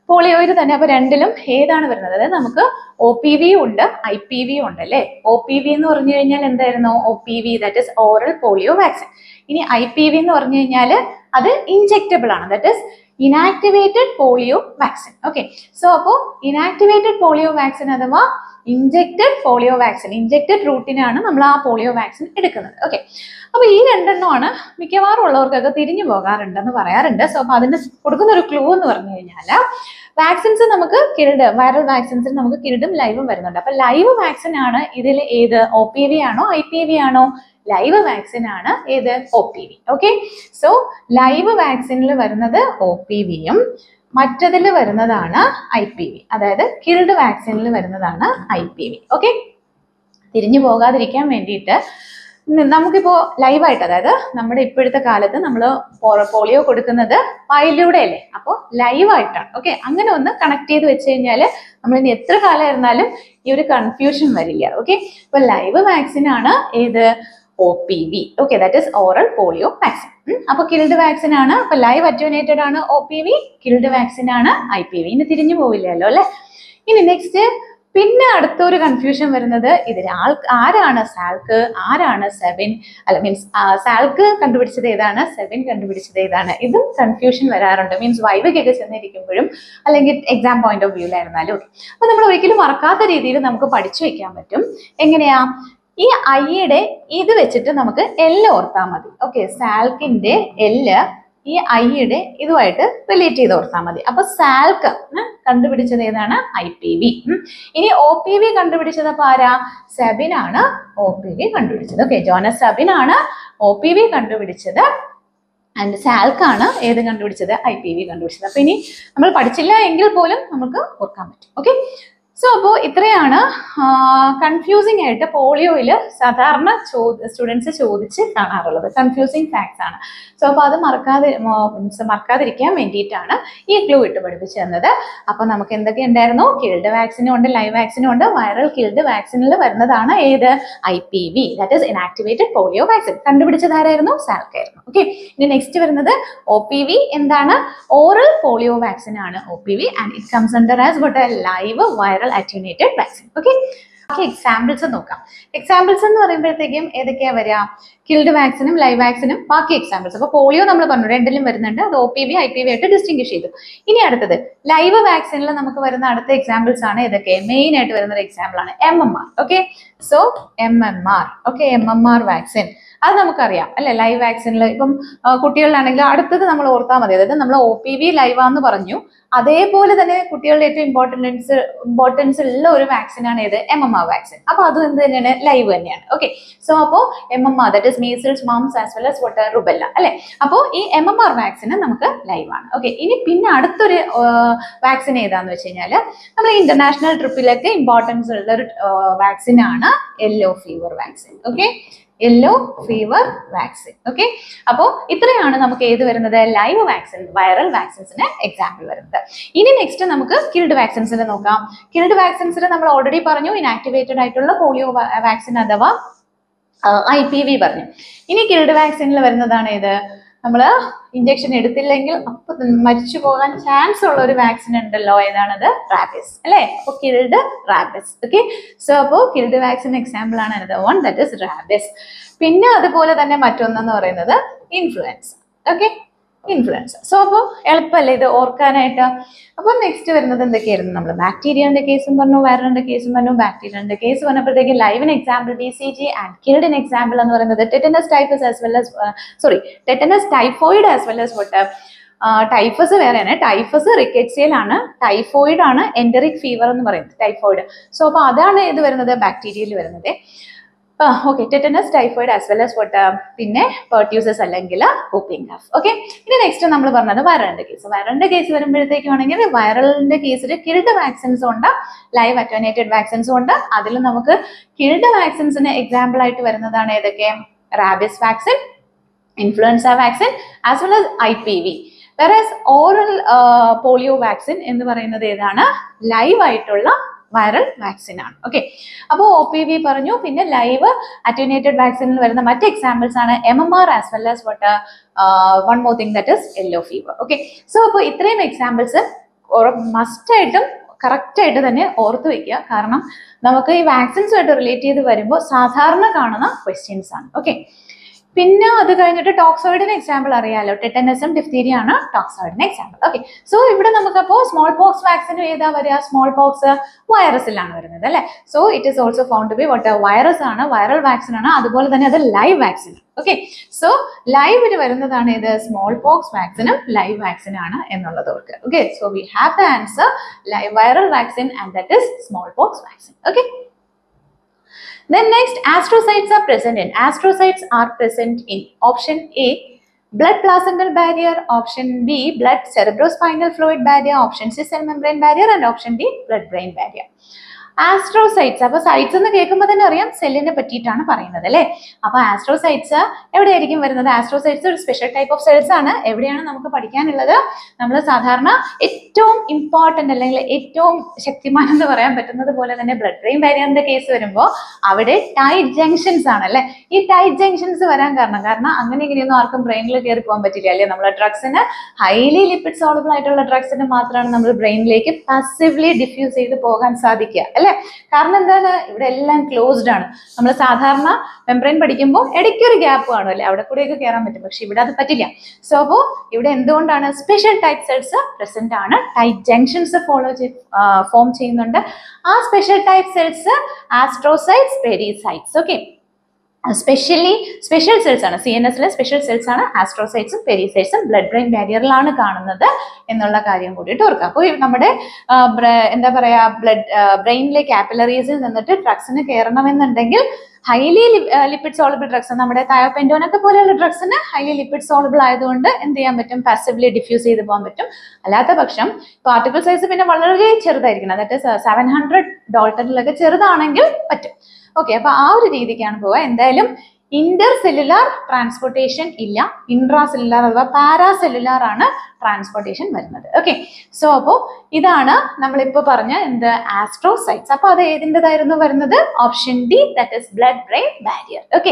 പോളിയോയിൽ തന്നെ അപ്പൊ രണ്ടിലും ഏതാണ് വരുന്നത് അതായത് നമുക്ക് ഒ പി വി ഉണ്ട് ഐ പി വി ഉണ്ട് അല്ലേ ഒ പി വി എന്ന് പറഞ്ഞു കഴിഞ്ഞാൽ എന്തായിരുന്നു O P V that is oral polio vaccine ഇനി ഐ പി വി എന്ന് പറഞ്ഞു കഴിഞ്ഞാൽ അത് ഇൻജെക്റ്റബിൾ ആണ് that is inactivated polio vaccine okay so അപ്പോൾ ഇനാക്ടിവേറ്റഡ് പോളിയോ വാക്സിൻ അഥവാ ഇഞ്ചെക്റ്റഡ് പോളിയോ വാക്സിൻ ഇഞ്ചെക്റ്റഡ് റൂട്ടിനാണ് നമ്മൾ ആ പോളിയോ വാക്സിൻ എടുക്കുന്നത് ഓക്കെ അപ്പൊ ഈ രണ്ടെണ്ണമാണ് മിക്കവാറും ഉള്ളവർക്കൊക്കെ തിരിഞ്ഞു പോകാറുണ്ടെന്ന് പറയാറുണ്ട് സോ അപ്പൊ അതിന് കൊടുക്കുന്ന ഒരു ക്ലൂ എന്ന് പറഞ്ഞു കഴിഞ്ഞാൽ വാക്സിൻസ് നമുക്ക് കിൽഡ് വൈറൽ വാക്സിൻസിന് നമുക്ക് കിൽഡും ലൈവും വരുന്നുണ്ട് അപ്പൊ ലൈവ് വാക്സിൻ ആണ് ഇതിൽ ഏത് ഒ പി വി ആണോ ഐ പി വി ആണോ ലൈവ് വാക്സിൻ ആണ് ഏത് O P V okay so live വാക്സിനിൽ വരുന്നത് ഒ പി വിയും മറ്റതിൽ വരുന്നതാണ് ഐ പി വി അതായത് കിൽഡ് വാക്സിനിൽ വരുന്നതാണ് ഐ പി വി ഓക്കെ തിരിഞ്ഞു പോകാതിരിക്കാൻ വേണ്ടിയിട്ട് ന- നമുക്കിപ്പോ ലൈവായിട്ട് അതായത് നമ്മുടെ ഇപ്പോഴത്തെ കാലത്ത് നമ്മൾ പോളിയോ കൊടുക്കുന്നത് വായിലൂടെ അല്ലേ അപ്പോൾ ലൈവായിട്ടാണ് ഓക്കെ അങ്ങനെ ഒന്ന് കണക്ട് ചെയ്ത് വെച്ച് കഴിഞ്ഞാൽ നമ്മൾ ഇനി എത്ര കാലമായിരുന്നാലും ഈ ഒരു കൺഫ്യൂഷൻ വരില്ല ഓക്കെ ഇപ്പൊ ലൈവ് വാക്സിൻ ആണ് ഏത് O P V okay that is oral polio vaccine അപ്പൊ കിൽഡ് വാക്സിൻ ആണ് അപ്പൊ ലൈവ് അറ്റോനേറ്റഡ് ആണ് O P V killed vaccine ആണ് ഐ പി വി ഇനി തിരിഞ്ഞു പോവില്ലല്ലോ അല്ലെ ഇനി നെക്സ്റ്റ് പിന്നെ അടുത്തൊരു കൺഫ്യൂഷൻ വരുന്നത് ഇതിൽ ആൾ ആരാണ് സാൽക്ക് ആരാണ് സെവിൻ അല്ല മീൻസ് സാൽക്ക് കണ്ടുപിടിച്ചത് ഏതാണ് സെവിൻ കണ്ടുപിടിച്ചത് ഏതാണ് ഇതും കൺഫ്യൂഷൻ വരാറുണ്ട് മീൻസ് വൈവയ്ക്കൊക്കെ ചെന്നിരിക്കുമ്പോഴും അല്ലെങ്കിൽ എക്സാം പോയിന്റ് ഓഫ് വ്യൂലായിരുന്നാലും ഒക്കെ അപ്പൊ നമ്മൾ ഒരിക്കലും മറക്കാത്ത രീതിയിൽ നമുക്ക് പഠിച്ചു വെക്കാൻ പറ്റും എങ്ങനെയാ ഈ ഐയുടെ ഇത് വെച്ചിട്ട് നമുക്ക് എല്ല് ഓർത്താൽ മതി ഓക്കെ സാൽക്കിന്റെ എല്ല് ഈ ഐയുടെ ഇതുമായിട്ട് റിലേറ്റ് ചെയ്ത് ഓർത്താൽ മതി അപ്പൊ സാൽക്ക് ഉം, കണ്ടുപിടിച്ചത് ഏതാണ് ഐ പി വി ഇനി ഒ പി വി കണ്ടുപിടിച്ചത് അപ്പൊ ആരാ സെബിൻ ആണ് ഒ പി വി കണ്ടുപിടിച്ചത് ഓക്കെ ജോനസ് സെബിൻ ആണ് ഒ പി വി കണ്ടുപിടിച്ചത് ആൻഡ് സാൽക്കാണ് ഏത് കണ്ടുപിടിച്ചത് ഐ പി വി കണ്ടുപിടിച്ചത് അപ്പൊ ഇനി നമ്മൾ പഠിച്ചില്ല എങ്കിൽ പോലും നമുക്ക് ഓർക്കാൻ പറ്റും ഓക്കെ സോ അപ്പോൾ ഇത്രയാണ് കൺഫ്യൂസിങ് ആയിട്ട് പോളിയോയിൽ സാധാരണ ചോ സ്റ്റുഡൻസ് ചോദിച്ച് കാണാറുള്ളത് കൺഫ്യൂസിങ് ഫാക്ട്സ് ആണ് സോ അപ്പോൾ അത് മറക്കാതെ മീൻസ് മറക്കാതിരിക്കാൻ വേണ്ടിയിട്ടാണ് ഈ ക്ലൂ ഇട്ട് പഠിപ്പിച്ചു തന്നത് അപ്പോൾ നമുക്ക് എന്തൊക്കെ ഉണ്ടായിരുന്നു കിൽഡ് വാക്സിനും ഉണ്ട് ലൈവ് വാക്സിനും ഉണ്ട് വൈറൽ കിൽഡ് വാക്സിനിൽ വരുന്നതാണ് ഏത് I P V that is inactivated polio vaccine കണ്ടുപിടിച്ചത് ആരായിരുന്നു സാൽക്കായിരുന്നു ഓക്കെ ഇനി നെക്സ്റ്റ് വരുന്നത് ഒ പി വി എന്താണ് ഓറൽ പോളിയോ വാക്സിൻ ആണ് O P V and it comes under as what a live viral attenuated vaccine okay ബാക്കി examples നോക്കാം examples എന്ന് പറയുമ്പോഴത്തേക്കും ഏതൊക്കെയാ വരിക കിൽഡ് വാക്സിനും ലൈവ് വാക്സിനും ബാക്കി എക്സാമ്പിൾസ് അപ്പോൾ പോളിയോ നമ്മൾ പറഞ്ഞു രണ്ടിലും വരുന്നുണ്ട് അത് O P V I P V ആയിട്ട് ഡിസ്റ്റിംഗ്വിഷ് ചെയ്തു ഇനി അടുത്തത് ലൈവ് വാക്സിനിൽ നമുക്ക് വരുന്ന അടുത്ത എക്സാമ്പിൾസ് ആണ് ഏതൊക്കെ മെയിൻ ആയിട്ട് വരുന്ന ഒരു എക്സാമ്പിൾ ആണ് M M R okay so M M R okay M M R vaccine അത് നമുക്കറിയാം അല്ലെ ലൈവ് വാക്സിനിൽ ഇപ്പം ആ, കുട്ടികളിലാണെങ്കിൽ അടുത്തത് നമ്മൾ ഓർത്താൽ മതി അതായത് നമ്മൾ ഒ പി വി ലൈവാന്ന് പറഞ്ഞു അതേപോലെ തന്നെ കുട്ടികളുടെ ഏറ്റവും ഇമ്പോർട്ടൻസ് ഇമ്പോർട്ടൻസ് ഉള്ള ഒരു വാക്സിൻ ആണ് ഏത് എം എം ആർ വാക്സിൻ അപ്പൊ അത് എന്ത് തന്നെയാണ് ലൈവ് തന്നെയാണ് ഓക്കെ സോ അപ്പോൾ M M R that is measles mumps as well as what rubella അല്ലെ അപ്പോൾ ഈ എം എം ആർ വാക്സിന് നമുക്ക് ലൈവ് ആണ് ഓക്കെ ഇനി പിന്നെ അടുത്തൊരു വാക്സിൻ ഏതാന്ന് വെച്ച് കഴിഞ്ഞാൽ നമ്മൾ ഇന്റർനാഷണൽ ട്രിപ്പിലൊക്കെ ഇമ്പോർട്ടൻസ് ഉള്ള ഒരു വാക്സിൻ ആണ് yellow fever vaccine okay yellow fever vaccine okay അപ്പോൾ ഇത്രയാണ് നമുക്ക് ഏത് വരുന്നത് ലൈവ് വാക്സിൻ വൈറൽ വാക്സിൻസിന് എക്സാമ്പിൾ വരുന്നത് ഇനി നെക്സ്റ്റ് നമുക്ക് കിൽഡ് വാക്സിൻസിന് നോക്കാം കിൽഡ് വാക്സിൻസിന് നമ്മൾ ഓൾറെഡി പറഞ്ഞു ഇനാക്ടിവേറ്റഡ് ആയിട്ടുള്ള പോളിയോ വാക്സിൻ അഥവാ ഐ പി വി പറഞ്ഞു ഇനി കിൽഡ് വാക്സിനിൽ വരുന്നതാണ് ഏത് നമ്മൾ ഇഞ്ചക്ഷൻ എടുത്തില്ലെങ്കിൽ അപ്പൊ തന്നെ മരിച്ചു പോകാൻ ചാൻസ് ഉള്ള ഒരു വാക്സിൻ ഉണ്ടല്ലോ ഏതാണത് റാബിസ് അല്ലേ അപ്പോൾ കിൽഡ് റാബിസ് ഓക്കെ സോ അപ്പോൾ കിൽഡ് വാക്സിൻ എക്സാമ്പിൾ ആണ് അത് വൺ ദറ്റ് ഇസ് റാബിസ് പിന്നെ അതുപോലെ തന്നെ മറ്റൊന്നെന്ന് പറയുന്നത് ഇൻഫ്ലുവൻസ ഓക്കെ ഇൻഫ്ലുവൻസ സോ അപ്പോൾ എളുപ്പമല്ലേ ഇത് ഓർക്കാനായിട്ട് അപ്പോൾ നെക്സ്റ്റ് വരുന്നത് എന്തൊക്കെയായിരുന്നു നമ്മൾ ബാക്ടീരിയന്റെ കേസും പറഞ്ഞു വൈറലിന്റെ കേസും പറഞ്ഞു ബാക്ടീരിയന്റെ കേസ് പറഞ്ഞപ്പോഴത്തേക്ക് ലൈവിൻ example B C G and കിൽഡിൻ എക്സാമ്പിൾ എന്ന് പറയുന്നത് tetanus typhus as well as sorry tetanus typhoid as well as what typhus വേറെയാണ് ടൈഫസ് റിക്കറ്റ്സിയലാണ് ടൈഫോയിഡ് ആണ് എൻഡറിക് ഫീവർ എന്ന് പറയുന്നത് ടൈഫോയിഡ് സോ അപ്പോൾ അതാണ് ഇത് വരുന്നത് ബാക്ടീരിയയിൽ വരുന്നത് okay tetanus typhoid as well as what പിന്നെ പെർട്യൂസസ് അല്ലെങ്കിൽ ഹൂപ്പിംഗ് കഫ് ഓക്കെ ഇനി നെക്സ്റ്റ് നമ്മൾ പറഞ്ഞത് വൈറലിന്റെ കേസ് വൈറലിന്റെ കേസ് വരുമ്പോഴത്തേക്കും ആണെങ്കിൽ വൈറലിന്റെ കേസിൽ കിൽഡ് വാക്സിൻസ് ഉണ്ട് ലൈവ് അറ്റോനേറ്റഡ് വാക്സിൻസും ഉണ്ട് അതിൽ നമുക്ക് കിൽഡ് വാക്സിൻസിന് എക്സാമ്പിൾ ആയിട്ട് വരുന്നതാണ് ഏതൊക്കെ rabies vaccine influenza vaccine as well as I P V versus oral polio vaccine എന്ന് പറയുന്നത് ഏതാണ് ലൈവ് ആയിട്ടുള്ള വൈറൽ വാക്സിൻ ആണ് ഓക്കെ അപ്പോൾ ഒ പി വി പറഞ്ഞു പിന്നെ ലൈവ് അറ്റോനേറ്റഡ് വാക്സിനിൽ വരുന്ന മറ്റ് എക്സാമ്പിൾസ് ആണ് M M R as well as what one more thing that is yellow fever okay so അപ്പോൾ ഇത്രയും എക്സാമ്പിൾസ് മസ്റ്റായിട്ടും കറക്റ്റ് ആയിട്ട് തന്നെ ഓർത്ത് വെക്കുക കാരണം നമുക്ക് ഈ വാക്സിൻസുമായിട്ട് റിലേറ്റ് ചെയ്ത് വരുമ്പോൾ സാധാരണ കാണുന്ന ക്വസ്റ്റ്യൻസ് ആണ് ഓക്കെ പിന്നെ അത് കഴിഞ്ഞിട്ട് ടോക്സോയിഡിന് എക്സാമ്പിൾ അറിയാലോ ടെറ്റനസും ഡിഫ്തീരിയ ആണ് ടോക്സോയിഡിന് എക്സാമ്പിൾ ഓക്കെ സോ ഇവിടെ നമുക്കപ്പോൾ സ്മോൾ പോക്സ് വാക്സിനും ഏതാ വരിക സ്മോൾ പോക്സ് വൈറസിലാണ് വരുന്നത് അല്ലേ so it is also found to be what virus ആണ് വൈറൽ വാക്സിൻ ആണ് അതുപോലെ തന്നെ അത് ലൈവ് വാക്സിൻ ഓക്കെ സോ ലൈവിൽ വരുന്നതാണ് ഇത് സ്മോൾ പോക്സ് വാക്സിനും ലൈവ് വാക്സിൻ ആണ് എന്നുള്ളത് ഓർക്കുക okay so we have the answer live viral vaccine and that is small pox vaccine okay Then next, astrocytes are present in. Astrocytes are present in option A, blood placental barrier, option B, blood cerebrospinal fluid barrier, option C, cell membrane barrier, and option D, blood brain barrier. Astrocytes അപ്പൊ cytes എന്ന് കേൾക്കുമ്പോൾ തന്നെ അറിയാം സെല്ലിനെ പറ്റിയിട്ടാണ് പറയുന്നത് അല്ലേ അപ്പൊ ആസ്ട്രോസൈറ്റ്സ് എവിടെയായിരിക്കും വരുന്നത് ആസ്ട്രോസൈറ്റ്സ് ഒരു സ്പെഷ്യൽ ടൈപ്പ് ഓഫ് സെൽസ് ആണ് എവിടെയാണ് നമുക്ക് പഠിക്കാനുള്ളത് നമ്മൾ സാധാരണ ഏറ്റവും ഇമ്പോർട്ടന്റ് അല്ലെങ്കിൽ ഏറ്റവും ശക്തിമാൻ എന്ന് പറയാൻ പറ്റുന്നത് പോലെ തന്നെ ബ്ലഡ് ബ്രെയിൻ ബാരിയറിന്റെ കേസ് വരുമ്പോൾ അവിടെ ടൈറ്റ് ജംഗ്ഷൻസ് ആണ് അല്ലെ ഈ ടൈറ്റ് ജംഗ്ഷൻസ് വരാൻ കാരണം കാരണം അങ്ങനെ ഇങ്ങനെയൊന്നും ആർക്കും ബ്രെയിനിൽ കയറി പോകാൻ പറ്റില്ല അല്ലേ നമ്മളെ ഡ്രഗ്സിന് ഹൈലി ലിപ്പിഡ് സോളബിൾ ആയിട്ടുള്ള ഡ്രഗ്സിന് മാത്രമാണ് നമ്മൾ ബ്രെയിനിലേക്ക് പാസീവ്ലി ഡിഫ്യൂസ് ചെയ്ത് പോകാൻ സാധിക്കുക അല്ലെ കാരണം എന്താണ് ഇവിടെ എല്ലാം ക്ലോസ്ഡ് ആണ് നമ്മൾ സാധാരണ മെംബ്രെയിൻ പഠിക്കുമ്പോൾ ഇടയ്ക്ക് ഒരു ഗ്യാപ്പ് കാണും അല്ലേ അവിടെ കൂടെയൊക്കെ കയറാൻ പറ്റും പക്ഷെ ഇവിടെ അത് പറ്റില്ല സോ അപ്പോൾ ഇവിടെ എന്തുകൊണ്ടാണ് സ്പെഷ്യൽ ടൈപ്പ് സെൽസ് പ്രസന്റ് ആണ് ടൈറ്റ് ജംഗ്ഷൻസ് ഫോളോ ഫോം ചെയ്യുന്നുണ്ട് ആ special type cells astrocytes pericytes okay specially special cells ആണ് സി എൻ എസിലെ സ്പെഷ്യൽ സെൽസ് ആണ് ആസ്ട്രോസൈറ്റ്സും പെരിസൈറ്റ്സും ബ്ലഡ് ബ്രെയിൻ ബാരിയറിലാണ് കാണുന്നത് എന്നുള്ള കാര്യം കൂടിയിട്ട് ഓർക്കുക അപ്പോൾ നമ്മുടെ ആ, ബ്ര- എന്താ പറയാ ബ്ലഡ് ബ്രെയിനിലെ കാപ്പിലറീസിൽ നിന്നിട്ട് ഡ്രഗ്സിന് കയറണമെന്നുണ്ടെങ്കിൽ ഹൈലി ലിപ്പിഡ് സോളബിൾ ഡ്രഗ്സ് നമ്മുടെ തയോപെൻഡോനൊക്കെ പോലെയുള്ള ഡ്രഗ്സിന് ഹൈലി ലിപ്പിഡ് സോളബിൾ ആയതുകൊണ്ട് എന്ത് ചെയ്യാൻ പറ്റും പാസീവ്ലി ഡിഫ്യൂസ് ചെയ്ത് പോകാൻ പറ്റും അല്ലാത്ത പക്ഷം പാർട്ടിക്കിൾ സൈസ് പിന്നെ വളരെ ചെറുതായിരിക്കണം അതായത് സെവൻ ഹൺഡ്രഡ് ഡോൾട്ടറിലൊക്കെ ചെറുതാണെങ്കിൽ പറ്റും ഓക്കെ അപ്പൊ ആ ഒരു രീതിക്കാണ് പോവുക എന്തായാലും ഇന്റർ സെല്ലുലാർ ട്രാൻസ്പോർട്ടേഷൻ ഇല്ല ഇൻട്രാ സെല്ലുലാർ അഥവാ പാരാസെല്ലുലാർ ആണ് ട്രാൻസ്പോർട്ടേഷൻ വരുന്നത് ഓക്കെ സോ അപ്പോൾ ഇതാണ് നമ്മളിപ്പോൾ പറഞ്ഞ എന്ത് ആസ്ട്രോസൈറ്റ്സ് അപ്പോൾ അത് ഏതിൻ്റെതായിരുന്നു വരുന്നത് option D that is blood brain barrier okay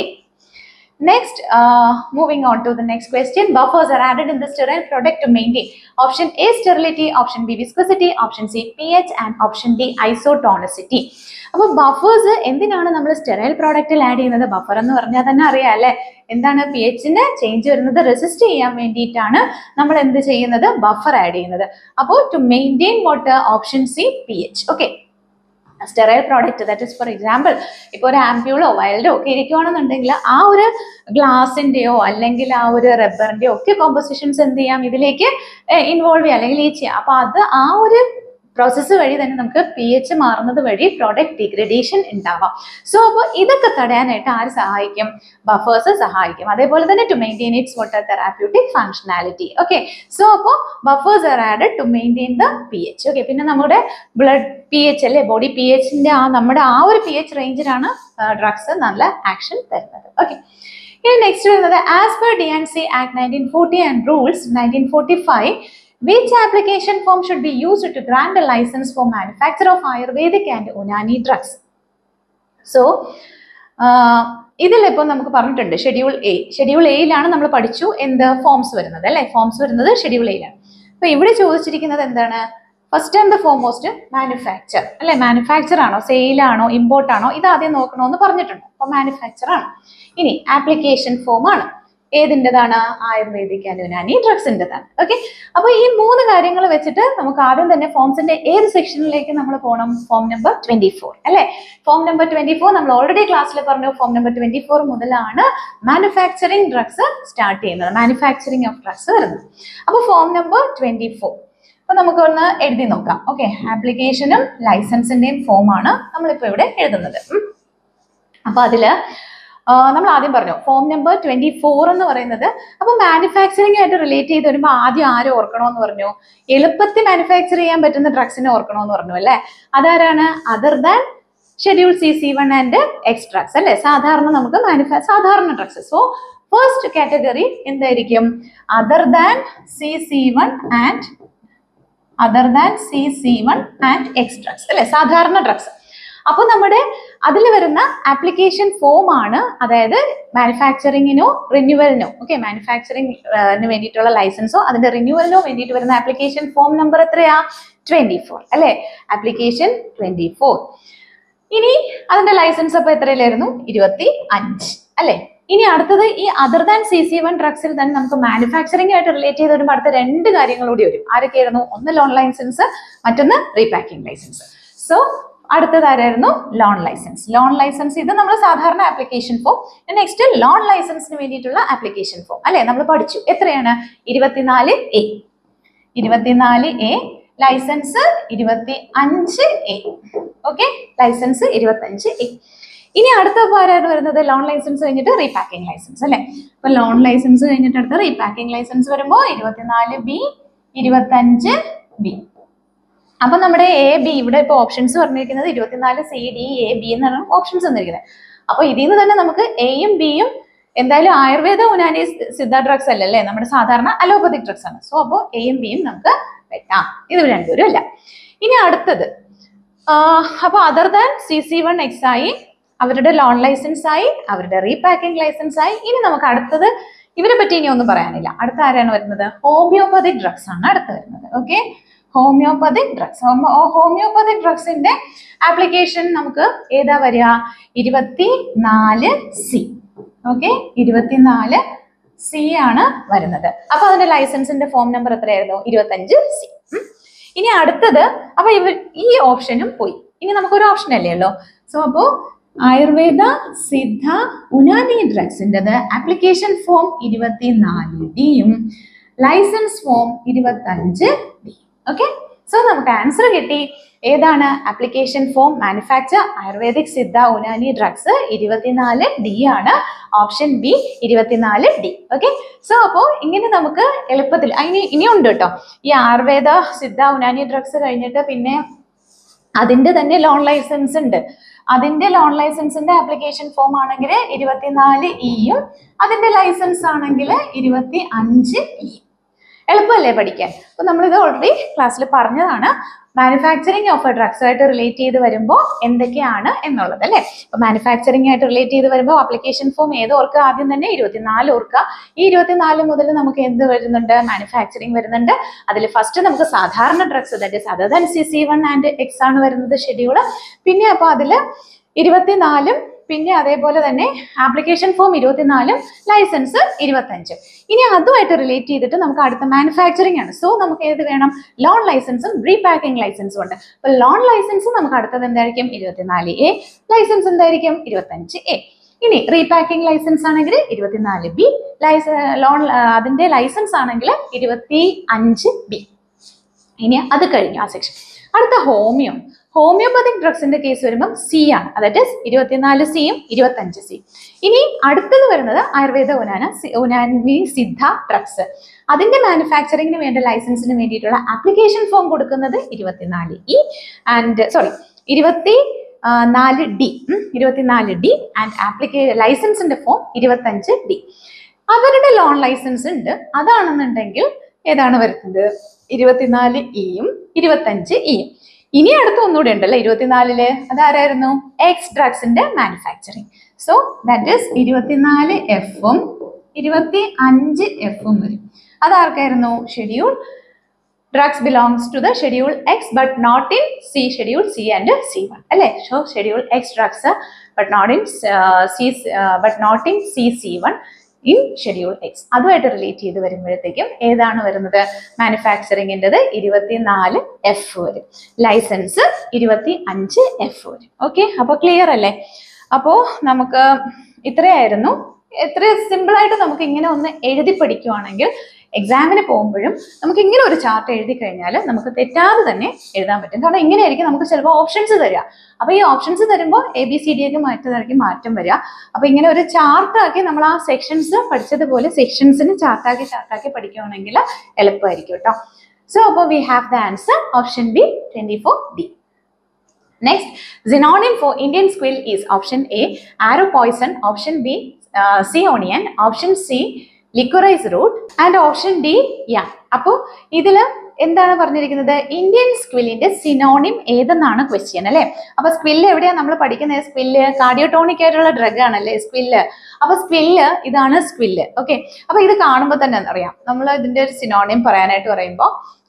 Next, uh, moving on to the next question. Buffers are added in the sterile product to maintain option A sterility, option B viscosity, option C pH, and option D isotonicity. അപ്പോൾ buffers എന്തിനാണ് നമ്മൾ sterile പ്രോഡക്റ്റിൽ add ചെയ്യുന്നത് buffer എന്ന് പറഞ്ഞാൽ തന്നെ അറിയാം അല്ലേ എന്താണ് പി എച്ചിന് ചേഞ്ച് വരുന്നത് റെസിസ്റ്റ് ചെയ്യാൻ വേണ്ടിയിട്ടാണ് നമ്മൾ എന്ത് ചെയ്യുന്നത് ബഫർ ആഡ് ചെയ്യുന്നത് അപ്പോൾ to maintain what option C P H okay sterile product that is for example ഇപ്പോൾ ഒരു ആംപ്യൂളോ വയൽഡോ ഒക്കെ ഇരിക്കുകയാണെന്നുണ്ടെങ്കിൽ ആ ഒരു ഗ്ലാസിന്റെയോ അല്ലെങ്കിൽ ആ ഒരു റബ്ബറിന്റെയോ ഒക്കെ കോമ്പോസിഷൻസ് എന്ത് ചെയ്യാം ഇതിലേക്ക് ഇൻവോൾവ് ചെയ്യാം അല്ലെങ്കിൽ ഈ ചെയ്യാം അപ്പൊ അത് ആ ഒരു പ്രോസസ്സ് വഴി തന്നെ നമുക്ക് പി എച്ച് മാറുന്നത് വഴി പ്രോഡക്റ്റ് ഡിഗ്രഡേഷൻ ഉണ്ടാവാം സോ അപ്പോൾ ഇതൊക്കെ തടയാനായിട്ട് ആര് സഹായിക്കും ബഫേഴ്സ് സഹായിക്കും അതേപോലെ തന്നെ to maintain its water therapeutic functionality okay so അപ്പോൾ buffers are added to maintain the P H okay പിന്നെ നമ്മുടെ ബ്ലഡ് പി എച്ച് അല്ലേ ബോഡി പി എച്ചിന്റെ ആ നമ്മുടെ ആ ഒരു പി എച്ച് റേഞ്ചിലാണ് ഡ്രഗ്സ് നല്ല ആക്ഷൻ തരുന്നത് ഓക്കെ ഇനി നെക്സ്റ്റ് വരുന്നത് as per D and C act nineteen forty and rules nineteen forty five which application form should be used to grant a license for manufacture of ayurvedic and unani drugs so ഇതിലിപ്പോൾ നമുക്ക് പറഞ്ഞിട്ടുണ്ട് schedule A schedule എയിലാണ് നമ്മൾ പഠിച്ചു എന്ത് forms വരുന്നത് അല്ലേ forms വരുന്നത് schedule എയിലാണ് അപ്പൊ ഇവിടെ ചോദിച്ചിരിക്കുന്നത് എന്താണ് first and the foremost manufacture അല്ലെ മാനുഫാക്ചർ ആണോ സെയിൽ ആണോ ഇമ്പോർട്ട് ആണോ ഇത് ആദ്യം നോക്കണമെന്ന് പറഞ്ഞിട്ടുണ്ട് അപ്പൊ മാനുഫാക്ചർ ആണ് ഇനി ആപ്ലിക്കേഷൻ ഫോം ആണ് ഏതിൻ്റെതാണ് ആയുർവേദിക് ആൻഡ് യുനാനി ഡ്രഗ്സിൻ്റെതാണ് ഓക്കെ അപ്പോൾ ഈ മൂന്ന് കാര്യങ്ങൾ വെച്ചിട്ട് നമുക്ക് ആദ്യം തന്നെ ഫോംസിന്റെ ഏത് സെക്ഷനിലേക്ക് നമ്മൾ പോകണം ഫോം നമ്പർ ട്വന്റി ഫോർ അല്ലെ ഫോം നമ്പർ ട്വന്റി ഫോർ നമ്മൾ ഓൾറെഡി ക്ലാസ്സിൽ പറഞ്ഞു ഫോം നമ്പർ ട്വന്റി ഫോർ മുതലാണ് മാനുഫാക്ചറിങ് ഡ്രഗ്സ് സ്റ്റാർട്ട് ചെയ്യുന്നത് മാനുഫാക്ചറിങ് ഓഫ് ഡ്രഗ്സ് വരുന്നത് അപ്പോൾ ഫോം നമ്പർ ട്വന്റി ഫോർ അപ്പൊ നമുക്കൊന്ന് എഴുതി നോക്കാം ഓക്കെ ആപ്ലിക്കേഷനും ലൈസൻസിന്റെയും ഫോമാണ് നമ്മളിപ്പോൾ ഇവിടെ എഴുതുന്നത് ഉം. അപ്പൊ അതില് ആ, നമ്മൾ ആദ്യം പറഞ്ഞു ഫോം നമ്പർ ട്വന്റി ഫോർ എന്ന് പറയുന്നത് അപ്പൊ മാനുഫാക്ചറിംഗ് ആയിട്ട് റിലേറ്റ് ചെയ്ത് വരുമ്പോൾ ആദ്യം ആരും ഓർക്കണമെന്ന് പറഞ്ഞു എളുപ്പത്തിൽ മാനുഫാക്ചർ ചെയ്യാൻ പറ്റുന്ന ഡ്രഗ്സിനെ ഓർക്കണമെന്ന് പറഞ്ഞു അല്ലേ അതാരാണ് other than schedule C C one and X drugs അല്ലേ സാധാരണ നമുക്ക് മാനുഫാ സാധാരണ ഡ്രഗ്സ് സോ ഫസ്റ്റ് കാറ്റഗറി എന്തായിരിക്കും other than C C one and other than C C one and X drugs അല്ലെ സാധാരണ ഡ്രഗ്സ് അപ്പൊ നമ്മുടെ അതിൽ വരുന്ന ആപ്ലിക്കേഷൻ ഫോം ആണ് അതായത് മാനുഫാക്ചറിങ്ങിനോ റിന്യൂവലിനോ ഓക്കെ മാനുഫാക്ചറിങ്ങിന് വേണ്ടിയിട്ടുള്ള ലൈസൻസോ അതിന്റെ റിന്യൂവലിനോ വേണ്ടിയിട്ട് വരുന്ന ആപ്ലിക്കേഷൻ ഫോം നമ്പർ എത്രയാ ട്വന്റി ഫോർ അല്ലെ ആപ്ലിക്കേഷൻ ട്വന്റി ഫോർ ഇനി അതിന്റെ ലൈസൻസ് അപ്പൊ എത്രയിലായിരുന്നു ഇരുപത്തി അഞ്ച് അല്ലെ ഇനി അടുത്തത് ഈ other than C C one ഡ്രഗ്സിൽ തന്നെ നമുക്ക് മാനുഫാക്ചറിംഗ് ആയിട്ട് റിലേറ്റ് ചെയ്ത് വരുമ്പോൾ അടുത്ത രണ്ട് കാര്യങ്ങൾ കൂടി വരും ആരൊക്കെയായിരുന്നു ഒന്ന് ലോൺ ലൈസൻസ് മറ്റൊന്ന് റീപാക്കിംഗ് ലൈസൻസ് സോ അടുത്തത് ആരായിരുന്നു ലോൺ ലൈസൻസ് ലോൺ ലൈസൻസ് ഇത് നമ്മൾ സാധാരണ ആപ്ലിക്കേഷൻ ഫോം നെക്സ്റ്റ് ലോൺ ലൈസൻസിന് വേണ്ടിയിട്ടുള്ള ആപ്ലിക്കേഷൻ ഫോം അല്ലെ നമ്മൾ പഠിച്ചു എത്രയാണ് ഇരുപത്തിനാല് എ ഇരുപത്തിനാല് എ ലൈസൻസ് ഇരുപത്തി അഞ്ച് എ ഓക്കെ ലൈസൻസ് ഇരുപത്തഞ്ച് എ ഇനി അടുത്ത ആരാണ് വരുന്നത് ലോൺ ലൈസൻസ് കഴിഞ്ഞിട്ട് റീപാക്കിംഗ് ലൈസൻസ് അല്ലെ അപ്പൊ ലോൺ ലൈസൻസ് കഴിഞ്ഞിട്ട് അടുത്ത റീപാക്കിംഗ് ലൈസൻസ് വരുമ്പോൾ ഇരുപത്തിനാല് ബി ഇരുപത്തഞ്ച് ബി അപ്പൊ നമ്മുടെ എ ബി ഇവിടെ ഇപ്പൊ ഓപ്ഷൻസ് പറഞ്ഞിരിക്കുന്നത് ഇരുപത്തിനാല് സി ഡി എ ബി എന്നാണ് ഓപ്ഷൻസ് വന്നിരിക്കുന്നത് അപ്പൊ ഇതിൽ നിന്ന് തന്നെ നമുക്ക് എയും ബിയും എന്തായാലും ആയുർവേദ ഉനാനി സിദ്ധ ഡ്രഗ്സ് അല്ലല്ലേ നമ്മുടെ സാധാരണ അലോപ്പതിക് ഡ്രഗ്സ് ആണ് സോ അപ്പോൾ എയും ബിയും നമുക്ക് വെട്ടാം ഇത് രണ്ടുപേരും അല്ല ഇനി അടുത്തത് അപ്പൊ other than C C one X ആയി അവരുടെ ലോൺ ലൈസൻസ് ആയി അവരുടെ റീപാക്കിംഗ് ലൈസൻസ് ആയി ഇനി നമുക്ക് അടുത്തത് ഇവരെ പറ്റി ഇനി ഒന്നും പറയാനില്ല അടുത്ത ആരാണ് വരുന്നത് ഹോമിയോപ്പതിക് ഡ്രഗ്സ് ആണ് അടുത്ത് വരുന്നത് ഓക്കെ ഹോമിയോപ്പതിക് ഡ്രഗ്സ് ഹോമിയോപ്പതിക് ഡ്രഗ്സിന്റെ ആപ്ലിക്കേഷൻ നമുക്ക് ഏതാ വരിക ഇരുപത്തി നാല് സി ഓക്കെ ഇരുപത്തിനാല് സി ആണ് വരുന്നത് അപ്പൊ അതിന്റെ ലൈസൻസിന്റെ ഫോം നമ്പർ എത്രയായിരുന്നു ഇരുപത്തഞ്ച് സി ഇനി അടുത്തത് അപ്പൊ ഇവ ഈ ഓപ്ഷനും പോയി ഇനി നമുക്കൊരു ഓപ്ഷൻ അല്ലേ ഉള്ളൂ സോ അപ്പോ ആയുർവേദ സിദ്ധ ഉനാനി ഡ്രഗ്സിൻ്റെത് ആപ്ലിക്കേഷൻ ഫോം ഇരുപത്തിനാല് ഡിയും ലൈസൻസ് ഫോം ഇരുപത്തഞ്ച് ഡി ഓക്കെ സോ നമുക്ക് ആൻസർ കിട്ടി ഏതാണ് application form manufacture Ayurvedic Siddha Unani drugs ഇരുപത്തിനാല് ഡി ആണ് ഓപ്ഷൻ ബി ഇരുപത്തിനാല് ഡി ഓക്കെ സോ അപ്പോൾ ഇങ്ങനെ നമുക്ക് എളുപ്പത്തിൽ അതിന് ഇനിയുണ്ട് കേട്ടോ ഈ ആയുർവേദ സിദ്ധ ഉനാനി ഡ്രഗ്സ് കഴിഞ്ഞിട്ട് പിന്നെ അതിന്റെ തന്നെ ലോൺ ലൈസൻസ് ഉണ്ട് അതിന്റെ ലോൺ ലൈസൻസിന്റെ ആപ്ലിക്കേഷൻ ഫോം ആണെങ്കിൽ ഇരുപത്തിനാല് ഇയും അതിന്റെ ലൈസൻസ് ആണെങ്കിൽ ഇരുപത്തി അഞ്ച് ഇ എളുപ്പമല്ലേ പഠിക്കാൻ അപ്പൊ നമ്മളിത് ഓൾറെഡി ക്ലാസ്സിൽ പറഞ്ഞതാണ് മാനുഫാക്ചറിങ് ഓഫ് ഡ്രഗ്സ് ആയിട്ട് റിലേറ്റ് ചെയ്ത് വരുമ്പോൾ എന്തൊക്കെയാണ് എന്നുള്ളത് അല്ലേ അപ്പൊ മാനുഫാക്ചറിങ് ആയിട്ട് റിലേറ്റ് ചെയ്ത് വരുമ്പോൾ ആപ്ലിക്കേഷൻ ഫോം ഏത് ഓർക്കുക ആദ്യം തന്നെ ഇരുപത്തിനാല് ഓർക്കുക ഈ ഇരുപത്തിനാല് മുതൽ നമുക്ക് എന്ത് വരുന്നുണ്ട് മാനുഫാക്ചറിങ് വരുന്നുണ്ട് അതിൽ ഫസ്റ്റ് നമുക്ക് സാധാരണ drugs that is other than C C one and X ആണ് വരുന്നത് ഷെഡ്യൂൾ പിന്നെ അപ്പോൾ അതിൽ ഇരുപത്തിനാലും പിന്നെ അതേപോലെ തന്നെ ആപ്ലിക്കേഷൻ ഫോം ഇരുപത്തിനാലും ലൈസൻസ് ഇരുപത്തഞ്ചും ഇനി അതുമായിട്ട് റിലേറ്റ് ചെയ്തിട്ട് നമുക്ക് അടുത്ത മാനുഫാക്ചറിങ് ആണ് സോ നമുക്ക് ഏത് വേണം ലോൺ ലൈസൻസും റീപാക്കിംഗ് ലൈസൻസും ഉണ്ട് അപ്പൊ ലോൺ ലൈസൻസ് നമുക്ക് അടുത്തത് എന്തായിരിക്കും ഇരുപത്തിനാല് എ ലൈസൻസ് എന്തായിരിക്കും ഇരുപത്തഞ്ച് എ ഇനി റീപാക്കിംഗ് ലൈസൻസ് ആണെങ്കിൽ ഇരുപത്തിനാല് ബി ലൈസ ലോൺ അതിന്റെ ലൈസൻസ് ആണെങ്കിൽ ഇരുപത്തി അഞ്ച് ബി ഇനി അത് കഴിഞ്ഞു ആ സെക്ഷൻ അടുത്ത ഹോമിയോ ഹോമിയോപ്പതിക് ഡ്രഗ്സിന്റെ കേസ് വരുമ്പം സി ആണ് അതായത് ഇരുപത്തിനാല് സിയും ഇരുപത്തഞ്ച് സി ഇനി അടുത്തത് വരുന്നത് ആയുർവേദ ഉനാന സി- ഉനാനി സിദ്ധ ഡ്രഗ്സ് അതിന്റെ മാനുഫാക്ചറിങ്ങിന് വേണ്ട ലൈസൻസിന് വേണ്ടിയിട്ടുള്ള ആപ്ലിക്കേഷൻ ഫോം കൊടുക്കുന്നത് ഇരുപത്തിനാല് ഇ ആൻഡ് സോറി ഇരുപത്തി ആ, നാല് ഡി ഇരുപത്തിനാല് ഡി ആൻഡ് ആപ്ലിക്കേ ലൈസൻസിന്റെ ഫോം ഇരുപത്തഞ്ച് ഡി അവരുടെ ലോൺ ലൈസൻസ് ഉണ്ട് അതാണെന്നുണ്ടെങ്കിൽ ഏതാണ് വരുന്നത് ഇരുപത്തിനാല് ഇയും ഇരുപത്തഞ്ച് ഇയും ഇനി അടുത്ത ഒന്നുകൂടെ ഉണ്ടല്ലോ ഇരുപത്തിനാലില് അതാരായിരുന്നു എക്സ് ഡ്രഗ്സിന്റെ മാനുഫാക്ചറിങ് സോ ദാറ്റ് ഈസ് ഇരുപത്തിനാല് എഫും ഇരുപത്തി അഞ്ച് എഫും വരും അതാർക്കായിരുന്നു schedule drugs belongs to the schedule X but not in C schedule C and C one അല്ലേ so schedule X drugs but not in C but not in C C one in schedule X അതുമായിട്ട് relate ചെയ്ത് വരുമ്പോഴത്തേക്കും ഏതാണ് വരുന്നത് മാനുഫാക്ചറിങ്ങിൻ്റെത് ഇരുപത്തിനാല് F വരും licence ഇരുപത്തി അഞ്ച് എഫ് വരും ഓക്കെ അപ്പോൾ ക്ലിയർ അല്ലേ അപ്പോൾ നമുക്ക് ഇത്രയായിരുന്നു എത്ര സിമ്പിളായിട്ട് നമുക്ക് ഇങ്ങനെ ഒന്ന് എഴുതി പഠിക്കുവാണെങ്കിൽ എക്സാമിന് പോകുമ്പോഴും നമുക്ക് ഇങ്ങനെ ഒരു ചാർട്ട് എഴുതി കഴിഞ്ഞാൽ നമുക്ക് തെറ്റാതെ തന്നെ എഴുതാൻ പറ്റും കാരണം ഇങ്ങനെയായിരിക്കും നമുക്ക് ചിലപ്പോൾ ഓപ്ഷൻസ് തരിക അപ്പൊ ഈ ഓപ്ഷൻസ് തരുമ്പോൾ എ ബി സി ഡി ഒക്കെ മാറ്റതായിരിക്കും മാറ്റം വരിക അപ്പൊ ഇങ്ങനെ ഒരു ചാർട്ടാക്കി നമ്മൾ ആ സെക്ഷൻസ് പഠിച്ചതുപോലെ സെക്ഷൻസിന് ചാർട്ടാക്കി ചാർട്ടാക്കി പഠിക്കുകയാണെങ്കിൽ എളുപ്പമായിരിക്കും കേട്ടോ സോ അപ്പോൾ we have the answer option B twenty four D Next, synonym for Indian squill is option A, arrow poison, option B, uh, sea onion, option C, licorice root, and option D, yeah. അപ്പോൾ ഇതിൽ എന്താണ് പറഞ്ഞിരിക്കുന്നത് Indian സ്ക്വില്ലിന്റെ synonym ഏതെന്നാണ് question അല്ലേ അപ്പൊ സ്ക്വില്ല് എവിടെയാ നമ്മൾ പഠിക്കുന്നത് സ്ക്വില്ല് കാർഡിയോട്ടോണിക് ആയിട്ടുള്ള ഡ്രഗ് ആണല്ലേ സ്ക്വില്ല് അപ്പൊ സ്ക്വില്ല് ഇതാണ് സ്ക്വില്ല് ഓക്കെ അപ്പൊ ഇത് കാണുമ്പോൾ തന്നെ അറിയാം നമ്മൾ ഇതിന്റെ ഒരു സിനോണിം പറയാനായിട്ട് പറയുമ്പോൾ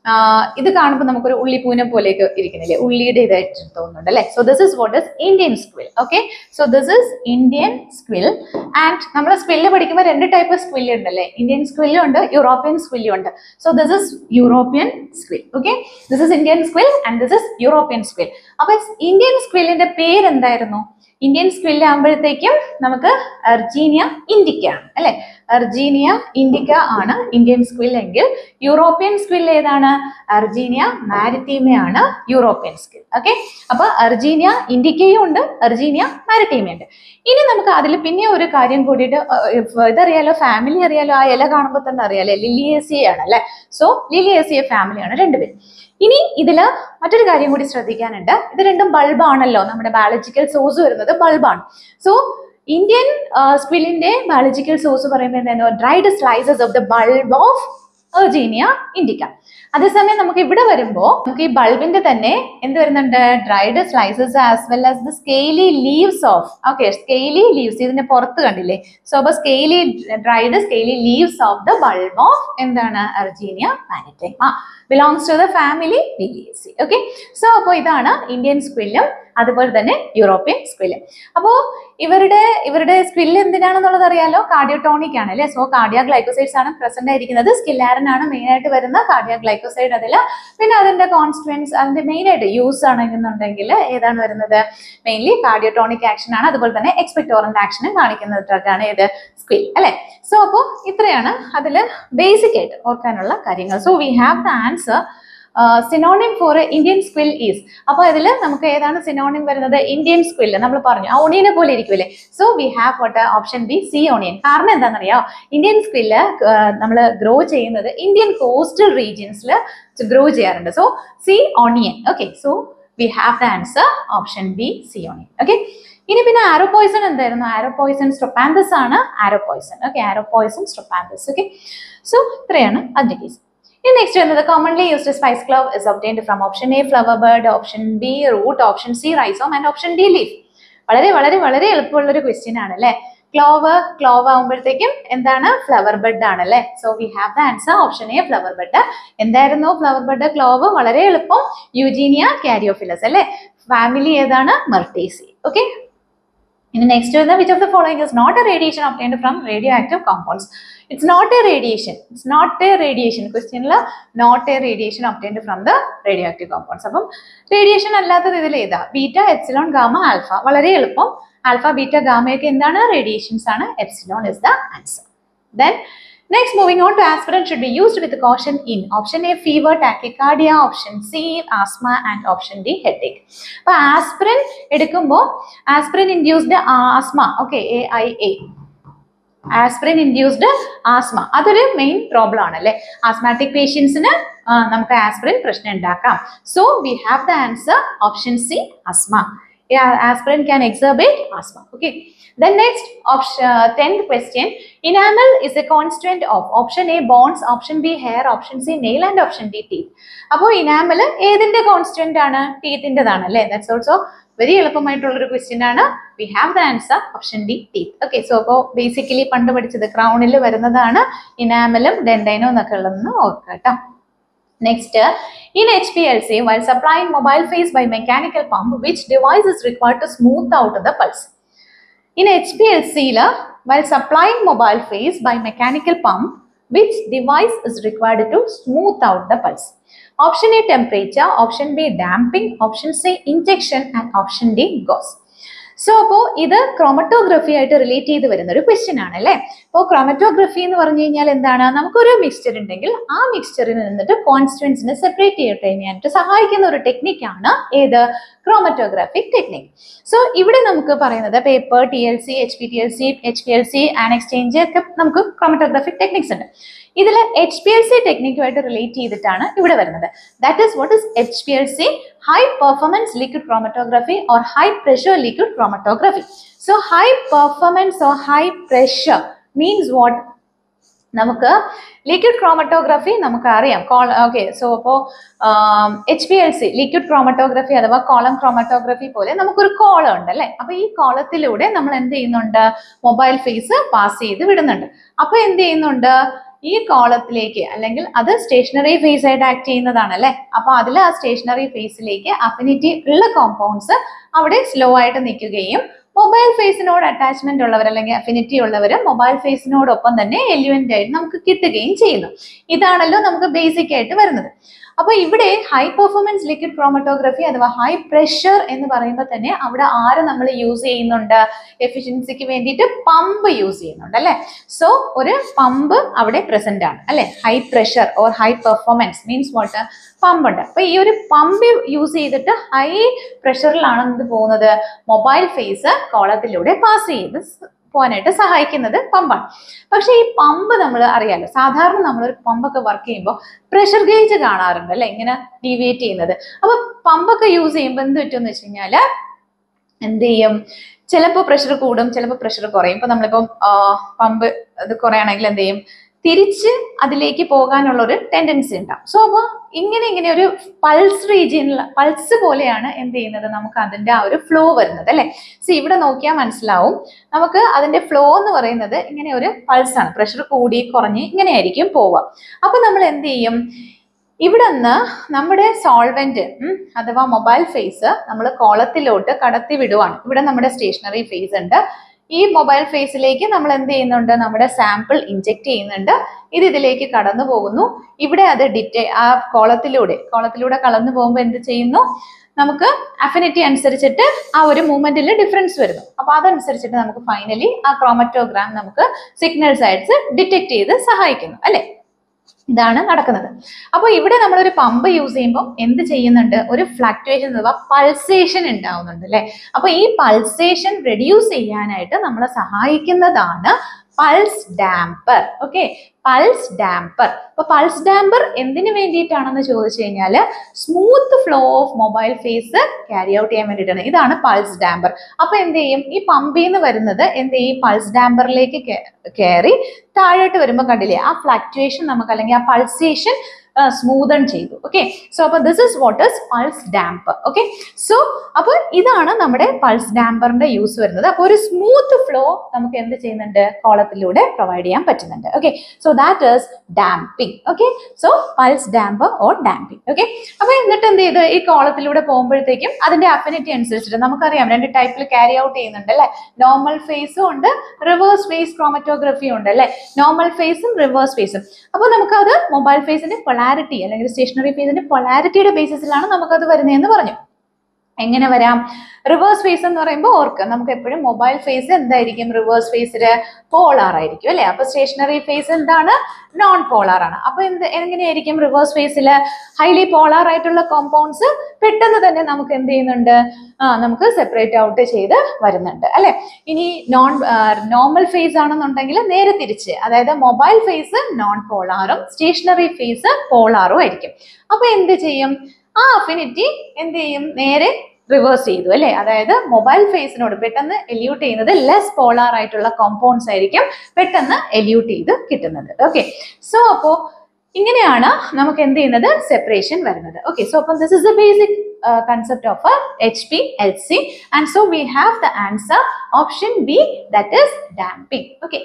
ഇത് കാണുമ്പോൾ നമുക്കൊരു ഉള്ളിപ്പൂനെ പോലെയൊക്കെ ഇരിക്കുന്നില്ലേ ഉള്ളിയുടെ ഇതായിട്ട് തോന്നുന്നുണ്ട് അല്ലേ so this is what is Indian squill okay so this is Indian squill and നമ്മൾ സ്ക്വില്ല് പഠിക്കുമ്പോൾ രണ്ട് ടൈപ്പ് സ്ക്വില്ല് ഉണ്ടല്ലേ ഇന്ത്യൻ സ്ക്വില്ലും ഉണ്ട് യൂറോപ്യൻ സ്ക്വില്ലും ഉണ്ട് so this is European squill okay this is Indian squill and this is European squill അപ്പൊ Indian സ്ക്വില്ലിന്റെ പേരെന്തായിരുന്നു Indian സ്ക്വില്ല് ആകുമ്പോഴത്തേക്കും നമുക്ക് അർജീനിയ ഇൻഡിക്ക അല്ലെ അർജീനിയ ഇൻഡിക്ക ആണ് ഇന്ത്യൻ സ്ക്വിൽ എങ്കിൽ യൂറോപ്യൻ സ്ക്വിൽ ഏതാണ് അർജീനിയ മാരിറ്റീമയാണ് യൂറോപ്യൻ സ്ക്വിൽ ഓക്കെ അപ്പൊ അർജീനിയ ഇൻഡിക്കയും ഉണ്ട് അർജീനിയ മാരിറ്റീമ ഉണ്ട് ഇനി നമുക്ക് അതിൽ പിന്നെ ഒരു കാര്യം കൂടിയിട്ട് അഹ് ഇതറിയാലോ ഫാമിലി അറിയാലോ ആ ഇല കാണുമ്പോൾ തന്നെ അറിയാലോ ലിലിയേസിയ ആണ് അല്ലെ സോ ലിലിയേസിയ ഫാമിലിയാണ് രണ്ടുപേരും ഇനി ഇതില് മറ്റൊരു കാര്യം കൂടി ശ്രദ്ധിക്കാനുണ്ട് ഇത് രണ്ടും ബൾബാണല്ലോ നമ്മുടെ ബയോളജിക്കൽ സോഴ്സ് വരുന്നത് ബൾബാണ് സോ ഇന്ത്യൻ സ്ക്വിലിന്റെ ബയോളജിക്കൽ സോഴ്സ് പറയുമ്പോൾ എന്തായിരുന്നു dried slices of the bulb of Urginea indica അതേസമയം നമുക്ക് ഇവിടെ വരുമ്പോൾ നമുക്ക് ഈ ബൾബിന്റെ തന്നെ എന്ത് വരുന്നുണ്ട് dried slices as well as the scaly leaves of okay scaly leaves ഇതിന്റെ പുറത്ത് കണ്ടില്ലേ സോ അപ്പൊ scaly dried scaly leaves of the bulb of എന്താണ് അർജീനിയ മാനിറ്റൈം ആ belongs to the family Liliaceae okay so അപ്പോൾ ഇതാണ് ഇന്ത്യൻ സ്ക്വില്ലും അതുപോലെ തന്നെ യൂറോപ്യൻ സ്ക്വില്ലും അപ്പോൾ ഇവരുടെ ഇവരുടെ സ്ക്വില്ല് എന്തിനാണെന്നുള്ളത് അറിയാലോ കാർഡിയോട്ടോണിക് ആണ് അല്ലേ സോ കാർഡിയ ഗ്ലൈക്കോസൈഡ്സ് ആണ് പ്രസന്റ് ആയിരിക്കുന്നത് സ്കില്ലാരൻ ആണ് മെയിൻ ആയിട്ട് വരുന്ന കാർഡിയ ഗ്ലൈക്കോസൈഡ് അതിൽ പിന്നെ അതിന്റെ കോൺസ്റ്റുവൻസ് അതിന്റെ മെയിൻ ആയിട്ട് യൂസ് ആണെന്നുണ്ടെങ്കിൽ ഏതാണ് വരുന്നത് മെയിൻലി കാർഡിയോട്ടോണിക് ആക്ഷൻ ആണ് അതുപോലെ തന്നെ എക്സ്പെക്ടോറന്റ് ആക്ഷനും കാണിക്കുന്ന ഡ്രഗാണ് ഏത് സ്ക്വിൽ അല്ലെ സോ അപ്പോൾ ഇത്രയാണ് അതിൽ ബേസിക് ആയിട്ട് ഓർക്കാനുള്ള കാര്യങ്ങൾ so we have the answer synonym for Indian squill is അപ്പോൾ അതിൽ നമുക്ക് ഏതാണ് സിനോണിം വരുന്നത് ഇന്ത്യൻ സ്ക്വിൽ നമ്മൾ പറഞ്ഞു ആ ഒണിയനെ പോലെ ഇരിക്കുമല്ലേ so we have what option B C onion കാരണം എന്താണെന്നറിയോ ഇന്ത്യൻ സ്ക്വില്ല് നമ്മൾ ഗ്രോ ചെയ്യുന്നത് ഇന്ത്യൻ കോസ്റ്റൽ റീജിയൻസിൽ ഗ്രോ ചെയ്യാറുണ്ട് so C onion okay so we have the answer option B C onion okay ഇനി പിന്നെ ആരോ പോയിസൺ എന്തായിരുന്നു ആരോ പോയിസൺ സ്ട്രൊപ്പാന്തസ് ആണ് arrow poison okay arrow poison strophanthus okay so ഇത്രയാണ് അതിന്റെ case ഇനി next വരുന്നത് commonly used spice clove is obtained from option A flower bud option B root option C rhizome and option D leaf വളരെ വളരെ വളരെ എളുപ്പമുള്ള ഒരു question ആണ് അല്ലേ ക്ലോവ് ക്ലോവ് ആകുമ്പോഴത്തേക്കും എന്താണ് ഫ്ലവർ ബെഡ് ആണ് അല്ലേ so we have the answer option A flower bud എന്തായിരുന്നു ഫ്ലവർ ബെഡ് ക്ലോവ് വളരെ എളുപ്പം യൂജീനിയ കാരിയോഫിലസ് അല്ലേ ഫാമിലി ഏതാണ് മെർട്ടേസി ഓക്കെ ഇനി നെക്സ്റ്റ് വരുന്നത് which of the following is not a radiation obtained from radio active compounds it's not a radiation it's not a radiation ക്വസ്റ്റ്യനിൽ not a radiation obtained from the radio active compounds അപ്പം radiation അല്ലാത്തത് ഇതിൽ ഏതാ beta epsilon gamma alpha വളരെ എളുപ്പം alpha beta ഗാമയൊക്കെ എന്താണ് radiations ആണ് epsilon is the answer then Next, moving on to aspirin should be used with caution in option A, fever, tachycardia, option C, asthma, and option D, headache. അപ്പൊ aspirin എടുക്കുമ്പോൾ aspirin induced asthma okay A I A aspirin induced asthma അതൊരു main problem ആണ് അല്ലെ asthmatic പേഷ്യൻസിന് നമുക്ക് aspirin പ്രശ്നം ഉണ്ടാക്കാം so we have the answer option C asthma aspirin can exacerbate asthma okay Then next, option, uh, 10th question. Enamel is a constituent of option A bones, option B hair, option C nail and option D teeth. അപ്പോൾ enamel ഏതിന്റെ constant ആണ് ടീത്തിൻ്റെതാണ് അല്ലേ that's also very എളുപ്പമായിട്ടുള്ള ഒരു question ആണ് we have the answer option D teeth okay so അപ്പോൾ basically പണ്ട് പഠിച്ചത് ക്രൗണിൽ വരുന്നതാണ് ഇനാമലും ഡെൻഡൈനോ എന്നൊക്കെ ഉള്ളതെന്ന് ഓർക്കുക കേട്ടോ next in HPLC while supplying mobile phase by mechanical pump which device is required to smooth out the pulse in HPLC la, while supplying mobile phase by mechanical pump which device is required to smooth out the pulse option A temperature option B damping option C injection and option D gauze so അപ്പോൾ ഇത് chromatography ആയിട്ട് relate ചെയ്ത് വരുന്ന ഒരു question ആണ് അല്ലേ അപ്പോൾ chromatography എന്ന് പറഞ്ഞു കഴിഞ്ഞാൽ എന്താണ് നമുക്കൊരു മിക്സ്ചർ ഉണ്ടെങ്കിൽ ആ മിക്സ്ചറിൽ നിന്നിട്ട് കോൺസ്റ്റുവൻസിനെ സെപ്പറേറ്റ് ചെയ്തിട്ട് ചെയ്യാനായിട്ട് സഹായിക്കുന്ന ഒരു ടെക്നിക്കാണ് ഏത് ക്രോമറ്റോഗ്രാഫിക് ടെക്നിക് സോ ഇവിടെ നമുക്ക് പറയുന്നത് paper T L C H P T L C H P L C ion exchange ഒക്കെ നമുക്ക് ക്രോമറ്റോഗ്രാഫിക് ടെക്നിക്സ് ഉണ്ട് ഇതിൽ എച്ച് പി എൽ സി ടെക്നിക്കുമായിട്ട് റിലേറ്റ് ചെയ്തിട്ടാണ് ഇവിടെ വരുന്നത് that is what is H P L C high performance liquid chromatography or high pressure liquid chromatography so high performance or high pressure means what നമുക്ക് liquid chromatography നമുക്ക് അറിയാം കോൾ okay so അപ്പോൾ H P L C liquid chromatography അഥവാ column chromatography പോലെ നമുക്കൊരു column ഉണ്ട് അല്ലേ അപ്പൊ ഈ കോളത്തിലൂടെ നമ്മൾ എന്ത് ചെയ്യുന്നുണ്ട് മൊബൈൽ ഫേസ് പാസ് ചെയ്ത് വിടുന്നുണ്ട് അപ്പൊ എന്ത് ചെയ്യുന്നുണ്ട് ഈ കോളത്തിലേക്ക് അല്ലെങ്കിൽ അത് സ്റ്റേഷനറി ഫേസ് ആയിട്ട് ആക്ട് ചെയ്യുന്നതാണ് അല്ലെ അപ്പൊ അതിൽ ആ സ്റ്റേഷനറി ഫേസിലേക്ക് അഫിനിറ്റി ഉള്ള കോമ്പൗണ്ട്സ് അവിടെ സ്ലോ ആയിട്ട് നിൽക്കുകയും മൊബൈൽ ഫേസിനോട് അറ്റാച്ച്മെന്റ് ഉള്ളവർ അല്ലെങ്കിൽ അഫിനിറ്റി ഉള്ളവർ മൊബൈൽ ഫേസിനോടൊപ്പം തന്നെ എലിമെന്റ് ആയിട്ട് നമുക്ക് കിട്ടുകയും ചെയ്യുന്നു ഇതാണല്ലോ നമുക്ക് ബേസിക് ആയിട്ട് വരുന്നത് അപ്പൊ ഇവിടെ ഹൈ പെർഫോമൻസ് ലിക്വിഡ് ക്രോമറ്റോഗ്രഫി അഥവാ ഹൈ പ്രഷർ എന്ന് പറയുമ്പോൾ തന്നെ അവിടെ ആര് നമ്മൾ യൂസ് ചെയ്യുന്നുണ്ട് എഫിഷ്യൻസിക്ക് വേണ്ടിയിട്ട് പമ്പ് യൂസ് ചെയ്യുന്നുണ്ട് അല്ലെ സോ ഒരു പമ്പ് അവിടെ പ്രസന്റ് ആണ് അല്ലെ high pressure or high performance means what pump ഉണ്ട് അപ്പൊ ഈ ഒരു പമ്പ് യൂസ് ചെയ്തിട്ട് ഹൈ പ്രഷറിലാണ് എന്ത് പോകുന്നത് മൊബൈൽ ഫേസ് കോളത്തിലൂടെ പാസ് ചെയ്ത് സ് പോകാനായിട്ട് സഹായിക്കുന്നത് പമ്പാണ് പക്ഷെ ഈ പമ്പ് നമ്മൾ അറിയാലോ സാധാരണ നമ്മൾ ഒരു പമ്പൊക്കെ വർക്ക് ചെയ്യുമ്പോൾ പ്രഷർ ഗേജ് കാണാറുണ്ട് അല്ലെ ഇങ്ങനെ ഡീവിയേറ്റ് ചെയ്യുന്നത് അപ്പൊ പമ്പൊക്കെ യൂസ് ചെയ്യുമ്പോൾ എന്ത് പറ്റുമെന്ന് വെച്ച് കഴിഞ്ഞാല് എന്ത് ചെയ്യും ചിലപ്പോൾ പ്രഷർ കൂടും ചിലപ്പോൾ പ്രഷർ കുറയും ഇപ്പൊ നമ്മളിപ്പം പമ്പ് അത് കുറയാണെങ്കിൽ എന്ത് ചെയ്യും തിരിച്ച് അതിലേക്ക് പോകാനുള്ള ഒരു ടെൻഡൻസി ഉണ്ടാവും സോ അപ്പോൾ ഇങ്ങനെ ഇങ്ങനെ ഒരു പൾസ് റീജിയനിൽ പൾസ് പോലെയാണ് എന്ത് ചെയ്യുന്നത് നമുക്ക് അതിന്റെ ആ ഒരു ഫ്ലോ വരുന്നത് അല്ലെ സോ ഇവിടെ നോക്കിയാൽ മനസ്സിലാവും നമുക്ക് അതിന്റെ ഫ്ലോ എന്ന് പറയുന്നത് ഇങ്ങനെ ഒരു പൾസ് ആണ് പ്രഷർ കൂടി കുറഞ്ഞ് ഇങ്ങനെയായിരിക്കും പോവുക അപ്പൊ നമ്മൾ എന്ത് ചെയ്യും ഇവിടെ നിന്ന് നമ്മുടെ സോൾവെന്റ് അഥവാ മൊബൈൽ ഫേസ് നമ്മൾ കോളത്തിലോട്ട് കടത്തി വിടുവാണ് ഇവിടെ നമ്മുടെ സ്റ്റേഷനറി ഫേസ് ഉണ്ട് ഈ മൊബൈൽ ഫേസിലേക്ക് നമ്മൾ എന്ത് ചെയ്യുന്നുണ്ട് നമ്മുടെ സാമ്പിൾ ഇഞ്ചെക്ട് ചെയ്യുന്നുണ്ട് ഇത് ഇതിലേക്ക് കടന്നു പോകുന്നു ഇവിടെ അത് ഡിറ്റേ ആ കോളത്തിലൂടെ കോളത്തിലൂടെ കടന്നു പോകുമ്പോൾ എന്ത് ചെയ്യുന്നു നമുക്ക് അഫിനിറ്റി അനുസരിച്ചിട്ട് ആ ഒരു മൂവ്മെന്റിൽ ഡിഫറൻസ് വരുന്നു അപ്പൊ അതനുസരിച്ചിട്ട് നമുക്ക് ഫൈനലി ആ ക്രോമറ്റോഗ്രാം നമുക്ക് സിഗ്നൽസ് ആയിട്ട് ഡിറ്റക്ട് ചെയ്ത് സഹായിക്കുന്നു അല്ലെ ഇതാണ് നടക്കുന്നത് അപ്പോൾ ഇവിടെ നമ്മളൊരു പമ്പ് യൂസ് ചെയ്യുമ്പോൾ എന്ത് ചെയ്യുന്നുണ്ട് ഒരു ഫ്ലക്ച്വേഷൻ അഥവാ പൾസേഷൻ ഉണ്ടാവുന്നുണ്ട് അല്ലെ അപ്പൊ ഈ പൾസേഷൻ റെഡ്യൂസ് ചെയ്യാനായിട്ട് നമ്മളെ സഹായിക്കുന്നതാണ് pulse damper okay pulse damper അപ്പൊ പൾസ് ഡാമ്പർ എന്തിനു വേണ്ടിയിട്ടാണെന്ന് ചോദിച്ചു കഴിഞ്ഞാൽ smooth flow of mobile phase carry out ചെയ്യാൻ വേണ്ടിയിട്ടാണ് ഇതാണ് പൾസ് ഡാമ്പർ അപ്പൊ എന്ത് ചെയ്യും ഈ പമ്പിൽ നിന്ന് വരുന്നത് എന്ത് ചെയ്യും പൾസ് ഡാമ്പറിലേക്ക് കയറി താഴോട്ട് വരുമ്പോൾ കണ്ടില്ലേ ആ ഫ്ലക്ച്വേഷൻ നമുക്ക് അല്ലെങ്കിൽ ആ പൾസേഷൻ സ്മൂതൺ ചെയ്തു ഓക്കെ സോ അപ്പൊ this is what is pulse damper okay so അപ്പോൾ ഇതാണ് നമ്മുടെ പൾസ് ഡാമ്പറിന്റെ യൂസ് വരുന്നത് അപ്പോൾ ഒരു സ്മൂത്ത് ഫ്ലോ നമുക്ക് എന്ത് ചെയ്യുന്നുണ്ട് കോളത്തിലൂടെ പ്രൊവൈഡ് ചെയ്യാൻ പറ്റുന്നുണ്ട് okay so that is damping okay so pulse damper or damping okay അപ്പൊ എന്നിട്ട് എന്ത് ചെയ്ത് ഈ കോളത്തിലൂടെ പോകുമ്പോഴത്തേക്കും അതിന്റെ അഫിനിറ്റി അനുസരിച്ചിട്ട് നമുക്കറിയാം രണ്ട് ടൈപ്പിൽ ക്യാരി ഔട്ട് ചെയ്യുന്നുണ്ട് അല്ലെ നോർമൽ ഫേസും ഉണ്ട് റിവേഴ്സ് ഫേസ് ക്രോമറ്റോഗ്രഫിയും ഉണ്ട് അല്ലെ നോർമൽ ഫേസും റിവേഴ്സ് ഫേസും അപ്പോൾ നമുക്കത് മൊബൈൽ ഫേസിന്റെ പൊളാരിറ്റി അല്ലെങ്കിൽ സ്റ്റേഷനറി ഫേസിന്റെ പൊളാരിറ്റിയുടെ ബേസിസിലാണ് നമുക്കത് വരുന്നതെന്ന് പറഞ്ഞു എങ്ങനെ വരാം റിവേഴ്സ് ഫേസ് എന്ന് പറയുമ്പോൾ ഓർക്കുക നമുക്ക് എപ്പോഴും മൊബൈൽ ഫേസ് എന്തായിരിക്കും റിവേഴ്സ് ഫേസില് പോളാർ ആയിരിക്കും അല്ലെ അപ്പൊ സ്റ്റേഷനറി ഫേസ് എന്താണ് നോൺ പോളാർ ആണ് അപ്പൊ എന്ത് എങ്ങനെയായിരിക്കും റിവേഴ്സ് ഫേസിൽ ഹൈലി പോളാർ ആയിട്ടുള്ള കോമ്പൗണ്ട്സ് പെട്ടെന്ന് തന്നെ നമുക്ക് എന്ത് ചെയ്യുന്നുണ്ട് ആ നമുക്ക് സെപ്പറേറ്റ് ഔട്ട് ചെയ്ത് വരുന്നുണ്ട് അല്ലെ ഇനി നോൺ നോർമൽ ഫേസ് ആണെന്നുണ്ടെങ്കിൽ നേരെ തിരിച്ച് അതായത് മൊബൈൽ ഫേസ് നോൺ പോളാറും സ്റ്റേഷനറി ഫേസ് പോളാറും ആയിരിക്കും അപ്പൊ എന്ത് ചെയ്യും ആ അഫിനിറ്റി എന്ത് ചെയ്യും നേരെ റിവേഴ്സ് ചെയ്തു അല്ലെ അതായത് മൊബൈൽ ഫേസിനോട് പെട്ടെന്ന് എല്യൂട്ട് ചെയ്യുന്നത് ലെസ് പോളാർ ആയിട്ടുള്ള കോമ്പൗണ്ട്സ് ആയിരിക്കും പെട്ടെന്ന് എല്യൂട്ട് ചെയ്ത് കിട്ടുന്നത് ഓക്കെ സോ അപ്പോ ഇങ്ങനെയാണ് നമുക്ക് എന്ത് ചെയ്യുന്നത് സെപ്പറേഷൻ വരുന്നത് ഓക്കെ സോ അപ്പം this is the basic concept of H P L C and so we have the answer option B that is damping okay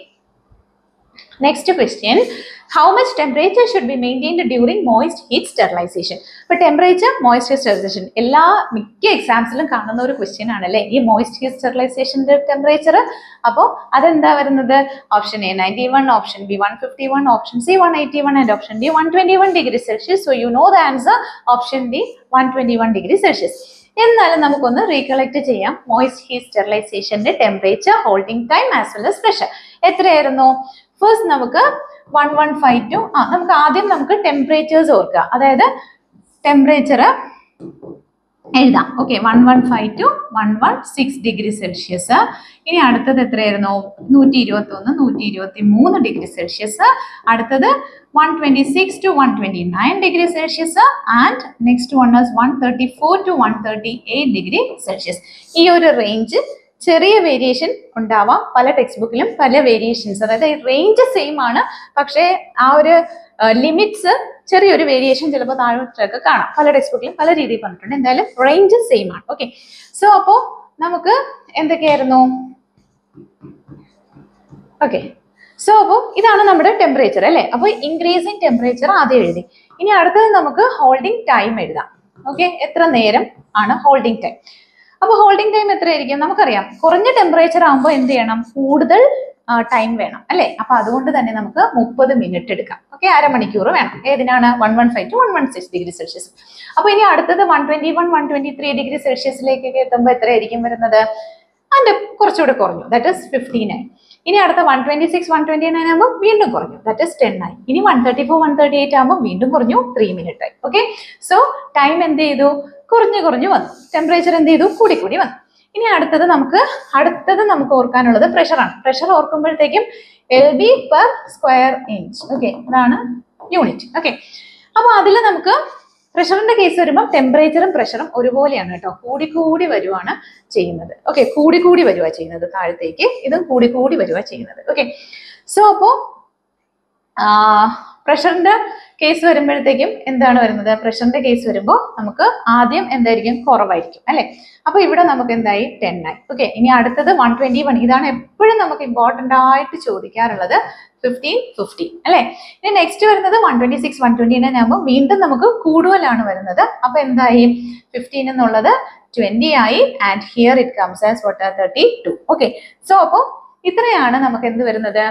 next question how much temperature should be maintained during moist heat sterilization ഇപ്പൊ temperature moist sterilization എല്ലാ മിക്ക എക്സാംസിലും കാണുന്ന ഒരു question ആണല്ലേ ഈ moist heat സ്റ്റെറിലൈസേഷന്റെ temperature അപ്പോൾ അതെന്താ വരുന്നത് option A ninety one option B one fifty one option C one eighty one and option D one twenty one degree Celsius so you know the answer option D one twenty one degree Celsius എന്നാലും നമുക്കൊന്ന് recollect ചെയ്യാം moist heat സ്റ്റെറിലൈസേഷന്റെ temperature holding time as well as pressure എത്രയായിരുന്നു first നമുക്ക് one one five to ആ നമുക്ക് ആദ്യം നമുക്ക് ടെമ്പറേച്ചേഴ്സ് ഓർക്കുക അതായത് ടെമ്പറേച്ചർ എഴുതാം okay one one five to one one six degree Celsius ഇനി അടുത്തത് എത്രയായിരുന്നു നൂറ്റി ഇരുപത്തി ഒന്ന് നൂറ്റി ഇരുപത്തി മൂന്ന് ഡിഗ്രി സെൽഷ്യസ് അടുത്തത് one twenty six to one twenty nine degree Celsius and next one is one thirty four to one thirty eight degree Celsius ഈ ഒരു റേഞ്ച് ചെറിയ വേരിയേഷൻ ഉണ്ടാവാം പല ടെക്സ്റ്റ് ബുക്കിലും പല വേരിയേഷൻസ് അതായത് റേഞ്ച് സെയിം ആണ് പക്ഷേ ആ ഒരു ലിമിറ്റ്സ് ചെറിയൊരു വേരിയേഷൻ ചിലപ്പോൾ താഴോട്ടൊക്കെ കാണാം പല ടെക്സ്റ്റ് ബുക്കിലും പല രീതിയിൽ പറഞ്ഞിട്ടുണ്ട് എന്തായാലും റേഞ്ച് സെയിം ആണ് ഓക്കെ സോ അപ്പോൾ നമുക്ക് എന്തൊക്കെയായിരുന്നു ഓക്കെ സോ അപ്പോൾ ഇതാണ് നമ്മുടെ ടെമ്പറേച്ചർ അല്ലേ അപ്പോൾ ഇൻക്രീസിങ് ടെമ്പറേച്ചർ ആദ്യം എഴുതി ഇനി അടുത്തത് നമുക്ക് ഹോൾഡിംഗ് ടൈം എഴുതാം ഓക്കെ എത്ര നേരം ആണ് ഹോൾഡിംഗ് ടൈം അപ്പോൾ ഹോൾഡിംഗ് ടൈം എത്രയായിരിക്കും നമുക്കറിയാം കുറഞ്ഞ ടെമ്പറേച്ചർ ആകുമ്പോൾ എന്ത് ചെയ്യണം കൂടുതൽ ടൈം വേണം അല്ലേ അപ്പൊ അതുകൊണ്ട് തന്നെ നമുക്ക് മുപ്പത് മിനിറ്റ് എടുക്കാം ഓക്കെ അരമണിക്കൂർ വേണം ഏതിനാണ് one one five to one one six degree Celsius അപ്പൊ ഇനി അടുത്തത് one twenty one one twenty three degree സെൽഷ്യസിലേക്കൊക്കെ എത്തുമ്പോൾ എത്രയായിരിക്കും വരുന്നത് അതിന്റെ കുറച്ചുകൂടെ കുറഞ്ഞു ദാറ്റ് ഇസ് ഫിഫ്റ്റീൻ ആയി ഇനി അടുത്ത one twenty six one twenty nine ആകുമ്പോൾ വീണ്ടും കുറഞ്ഞു ദാറ്റ് ഇസ് ടെൻ ആയി ഇനി one thirty four one thirty eight ആകുമ്പോൾ വീണ്ടും കുറഞ്ഞു ത്രീ മിനിറ്റ് ആയി ഓക്കെ സോ ടൈം എന്ത് ചെയ്തു കുറഞ്ഞു കുറഞ്ഞു വന്നു ടെമ്പറേച്ചർ എന്ത് ചെയ്തു കൂടി കൂടി വന്നു ഇനി അടുത്തത് നമുക്ക് അടുത്തത് നമുക്ക് ഓർക്കാനുള്ളത് പ്രഷറാണ് പ്രഷർ ഓർക്കുമ്പോഴത്തേക്കും L B per square inch okay അതാണ് യൂണിറ്റ് ഓക്കെ അപ്പൊ അതിൽ നമുക്ക് പ്രഷറിന്റെ കേസ് വരുമ്പോൾ ടെമ്പറേച്ചറും പ്രഷറും ഒരുപോലെയാണ് കേട്ടോ കൂടി കൂടി വരുവാണ് ചെയ്യുന്നത് ഓക്കെ കൂടി കൂടി വരുവാ ചെയ്യുന്നത് താഴത്തേക്ക് ഇതും കൂടി കൂടി വരുവാ ചെയ്യുന്നത് ഓക്കെ സോ അപ്പോ പ്രഷറിന്റെ കേസ് വരുമ്പോഴത്തേക്കും എന്താണ് വരുന്നത് പ്രഷറിന്റെ കേസ് വരുമ്പോൾ നമുക്ക് ആദ്യം എന്തായിരിക്കും കുറവായിരിക്കും അല്ലെ അപ്പൊ ഇവിടെ നമുക്ക് എന്തായി ടെൻ ആയി ഓക്കെ ഇനി അടുത്തത് വൺ ട്വന്റി വൺ ഇതാണ് എപ്പോഴും നമുക്ക് ഇമ്പോർട്ടന്റ് ആയിട്ട് ചോദിക്കാറുള്ളത് ഫിഫ്റ്റീൻ ഫിഫ്റ്റീൻ അല്ലെ ഇനി നെക്സ്റ്റ് വരുന്നത് one twenty six one twenty nine ആകുമ്പോൾ വീണ്ടും നമുക്ക് കൂടുതലാണ് വരുന്നത് അപ്പൊ എന്തായി ഫിഫ്റ്റീൻ എന്നുള്ളത് ട്വന്റി ആയി and here it comes as what thirty two okay so അപ്പോൾ ഇത്രയാണ് നമുക്ക് എന്ത് വരുന്നത്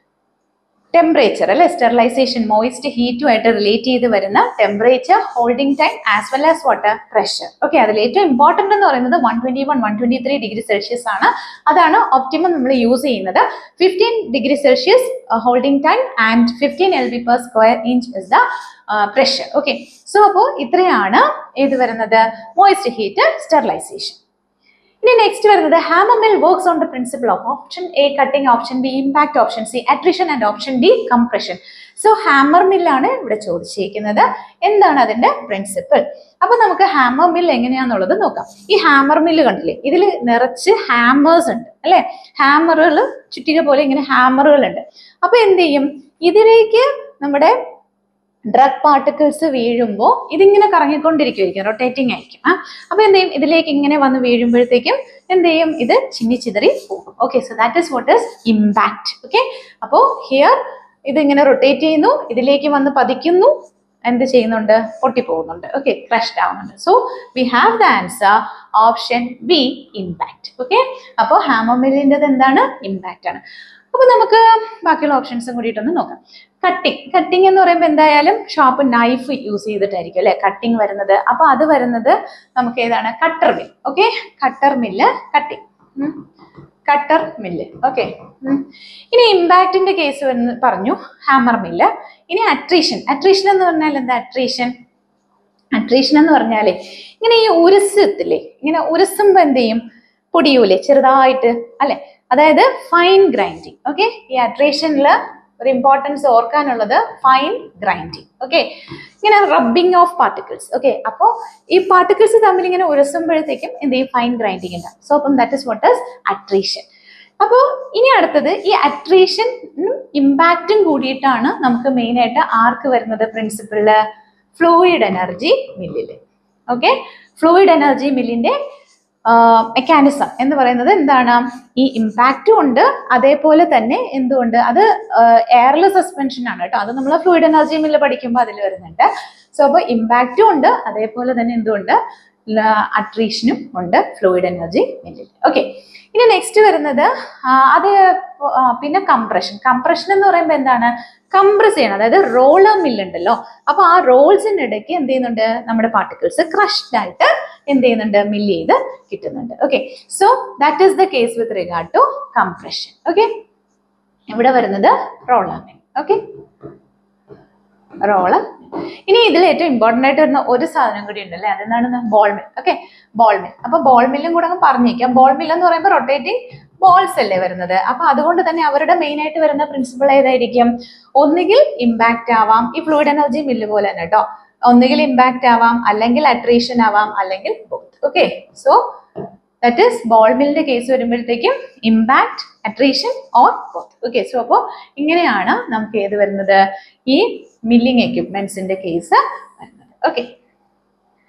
ടെമ്പറേച്ചർ അല്ലെ സ്റ്റെറിലൈസേഷൻ മോയിസ്റ്റ് ഹീറ്റുമായിട്ട് റിലേറ്റ് ചെയ്ത് വരുന്ന temperature holding time as well as water pressure okay അതിൽ ഏറ്റവും ഇമ്പോർട്ടന്റ് എന്ന് പറയുന്നത് one twenty one one twenty three degree celsius ആണ് അതാണ് ഒപ്റ്റിമം നമ്മൾ യൂസ് ചെയ്യുന്നത് fifteen degree celsius holding time and fifteen L B per square inch is the pressure okay so അപ്പോൾ ഇത്രയാണ് ഏത് വരുന്നത് മോയിസ്റ്റ് ഹീറ്റ് സ്റ്റെറിലൈസേഷൻ ഇനി നെക്സ്റ്റ് വരുന്നത് hammer mill works on the principle of option a cutting option B impact option C attrition and option D compression so hammer മില്ലാണ് ഇവിടെ ചോദിച്ചിരിക്കുന്നത് എന്താണ് അതിന്റെ പ്രിൻസിപ്പിൾ അപ്പൊ നമുക്ക് ഹാമർ മിൽ എങ്ങനെയാന്നുള്ളത് നോക്കാം ഈ ഹാമർ മില്ല് കണ്ടില്ലേ ഇതിൽ നിറച്ച് ഹാമേഴ്സ് ഉണ്ട് അല്ലെ ഹാമറുകൾ ചുറ്റിക പോലെ ഇങ്ങനെ ഹാമറുകൾ ഉണ്ട് അപ്പൊ എന്ത് ചെയ്യും ഇതിലേക്ക് നമ്മുടെ ഡ്രഗ് പാർട്ടിക്കിൾസ് വീഴുമ്പോൾ ഇതിങ്ങനെ കറങ്ങിക്കൊണ്ടിരിക്കുമായിരിക്കും റൊട്ടേറ്റിംഗ് ആയിരിക്കും ആ അപ്പൊ എന്ത് ചെയ്യും ഇതിലേക്ക് ഇങ്ങനെ വന്ന് വീഴുമ്പോഴത്തേക്കും എന്ത് ചെയ്യും ഇത് ചിന്നിച്ചിതറി പോകും okay so that is what is impact okay അപ്പോൾ ഹിയർ ഇത് ഇങ്ങനെ റൊട്ടേറ്റ് ചെയ്യുന്നു ഇതിലേക്ക് വന്ന് പതിക്കുന്നു എന്ത് ചെയ്യുന്നുണ്ട് പൊട്ടിപ്പോകുന്നുണ്ട് ഓക്കെ ക്രഷ്ഡ് ആവുന്നുണ്ട് so we have the answer option B impact okay അപ്പോൾ ഹാമോമിലിൻ്റെത് എന്താണ് ഇമ്പാക്റ്റ് ആണ് അപ്പൊ നമുക്ക് ബാക്കിയുള്ള ഓപ്ഷൻസും കൂടിയിട്ടൊന്ന് നോക്കാം കട്ടിങ് കട്ടിങ് എന്ന് പറയുമ്പോൾ എന്തായാലും ഷാർപ്പ് നൈഫ് യൂസ് ചെയ്തിട്ടായിരിക്കും അല്ലെ കട്ടിങ് വരുന്നത് അപ്പൊ അത് വരുന്നത് നമുക്ക് ഏതാണ് cutter mill okay cutter mill cutting cutter mill okay ഇനി ഇമ്പാക്റ്റിന്റെ കേസ് വന്ന് പറഞ്ഞു ഹാമർ മില്ല് ഇനി അട്രീഷൻ അട്രീഷൻ എന്ന് പറഞ്ഞാൽ എന്താ അട്രീഷൻ അട്രീഷൻ എന്ന് പറഞ്ഞാലേ ഇങ്ങനെ ഈ ഉരസത്തില്ലേ ഇങ്ങനെ ഉരസുമ്പോ എന്ത് ചെയ്യും പൊടിയൂലേ ചെറുതായിട്ട് അല്ലെ അതായത് ഫൈൻ ഗ്രൈൻഡിങ് ഓക്കെ ഈ അട്രീഷനിൽ ഒരു ഇമ്പോർട്ടൻസ് ഓർക്കാനുള്ളത് ഫൈൻ ഗ്രൈൻഡിങ് ഓക്കെ ഇങ്ങനെ റബ്ബിങ് ഓഫ് പാർട്ടിക്കിൾസ് ഓക്കെ അപ്പോൾ ഈ പാർട്ടിക്കിൾസ് തമ്മിൽ ഇങ്ങനെ ഉരസുമ്പോഴത്തേക്കും എന്ത് ചെയ്യും ഫൈൻ ഗ്രൈൻഡിങ് ഉണ്ടാവും സോ അപ്പം that is what is attrition അപ്പോൾ ഇനി അടുത്തത് ഈ അട്രീഷനും ഇമ്പാക്റ്റും കൂടിയിട്ടാണ് നമുക്ക് മെയിൻ ആയിട്ട് ആർക്ക് വരുന്നത് പ്രിൻസിപ്പിളില് ഫ്ലൂയിഡ് എനർജി മില്ലില് ഓക്കെ ഫ്ലൂയിഡ് എനർജി മില്ലിന്റെ മെക്കാനിസം എന്ന് പറയുന്നത് എന്താണ് ഈ ഇമ്പാക്റ്റും ഉണ്ട് അതേപോലെ തന്നെ എന്തുകൊണ്ട് അത് എയർലെസ് സസ്പെൻഷൻ ആണ് കേട്ടോ അത് നമ്മൾ ഫ്ലൂയിഡ് എനർജി മില്ല് പഠിക്കുമ്പോൾ അതിൽ വരുന്നുണ്ട് സോ അപ്പോൾ ഇമ്പാക്റ്റും ഉണ്ട് അതേപോലെ തന്നെ എന്തുകൊണ്ട് അട്രീഷനും ഉണ്ട് ഫ്ലൂയിഡ് എനർജി മില്ലിൽ ഓക്കെ ഇനി നെക്സ്റ്റ് വരുന്നത് ആ, അത് ആ, പിന്നെ കംപ്രഷൻ കംപ്രഷൻ എന്ന് പറയുമ്പോൾ എന്താണ് കംപ്രസ് ചെയ്യണം അതായത് റോളർ മില്ല് ഉണ്ടല്ലോ അപ്പൊ ആ റോൾസിന്റെ ഇടയ്ക്ക് എന്ത് ചെയ്യുന്നുണ്ട് നമ്മുടെ പാർട്ടിക്കിൾസ് ക്രഷ്ഡ് ആയിട്ട് എന്ത് ചെയ്യുന്നുണ്ട് മില്ല് ചെയ്ത് കിട്ടുന്നുണ്ട് okay so that is the case with regard to compression okay ഇവിടെ വരുന്നത് റോളർ മിൽ ഓക്കെ റോളർ ഇനി ഇതിൽ ഏറ്റവും ഇമ്പോർട്ടന്റ് ആയിട്ട് വരുന്ന ഒരു സാധനം കൂടി ഉണ്ടല്ലേ അതെന്താണ് ball mill okay ball mill അപ്പൊ ബോൾ മില്ലും കൂടെ അങ്ങ് പറഞ്ഞേക്കാം ബോൾ മിൽ എന്ന് പറയുമ്പോൾ റൊട്ടേറ്റിംഗ് ബോൾസ് അല്ലേ വരുന്നത് അപ്പൊ അതുകൊണ്ട് തന്നെ അവരുടെ മെയിൻ ആയിട്ട് വരുന്ന പ്രിൻസിപ്പിൾ ഏതായിരിക്കും ഒന്നുകിൽ ഇമ്പാക്റ്റ് ആവാം ഈ ഫ്ലൂയിഡ് എനർജി മില്ല് പോലെ തന്നെ കേട്ടോ ഒന്നുകിൽ ഇമ്പാക്റ്റ് ആവാം അല്ലെങ്കിൽ അട്രീഷൻ ആവാം അല്ലെങ്കിൽ both okay so that is ball മില്ലിന്റെ കേസ് വരുമ്പോഴത്തേക്കും impact attrition or both okay so അപ്പോൾ ഇങ്ങനെയാണ് നമുക്ക് ഏത് വരുന്നത് ഈ മില്ലിംഗ് എക്യുപ്മെന്റ്സിന്റെ കേസ് വരുന്നത് okay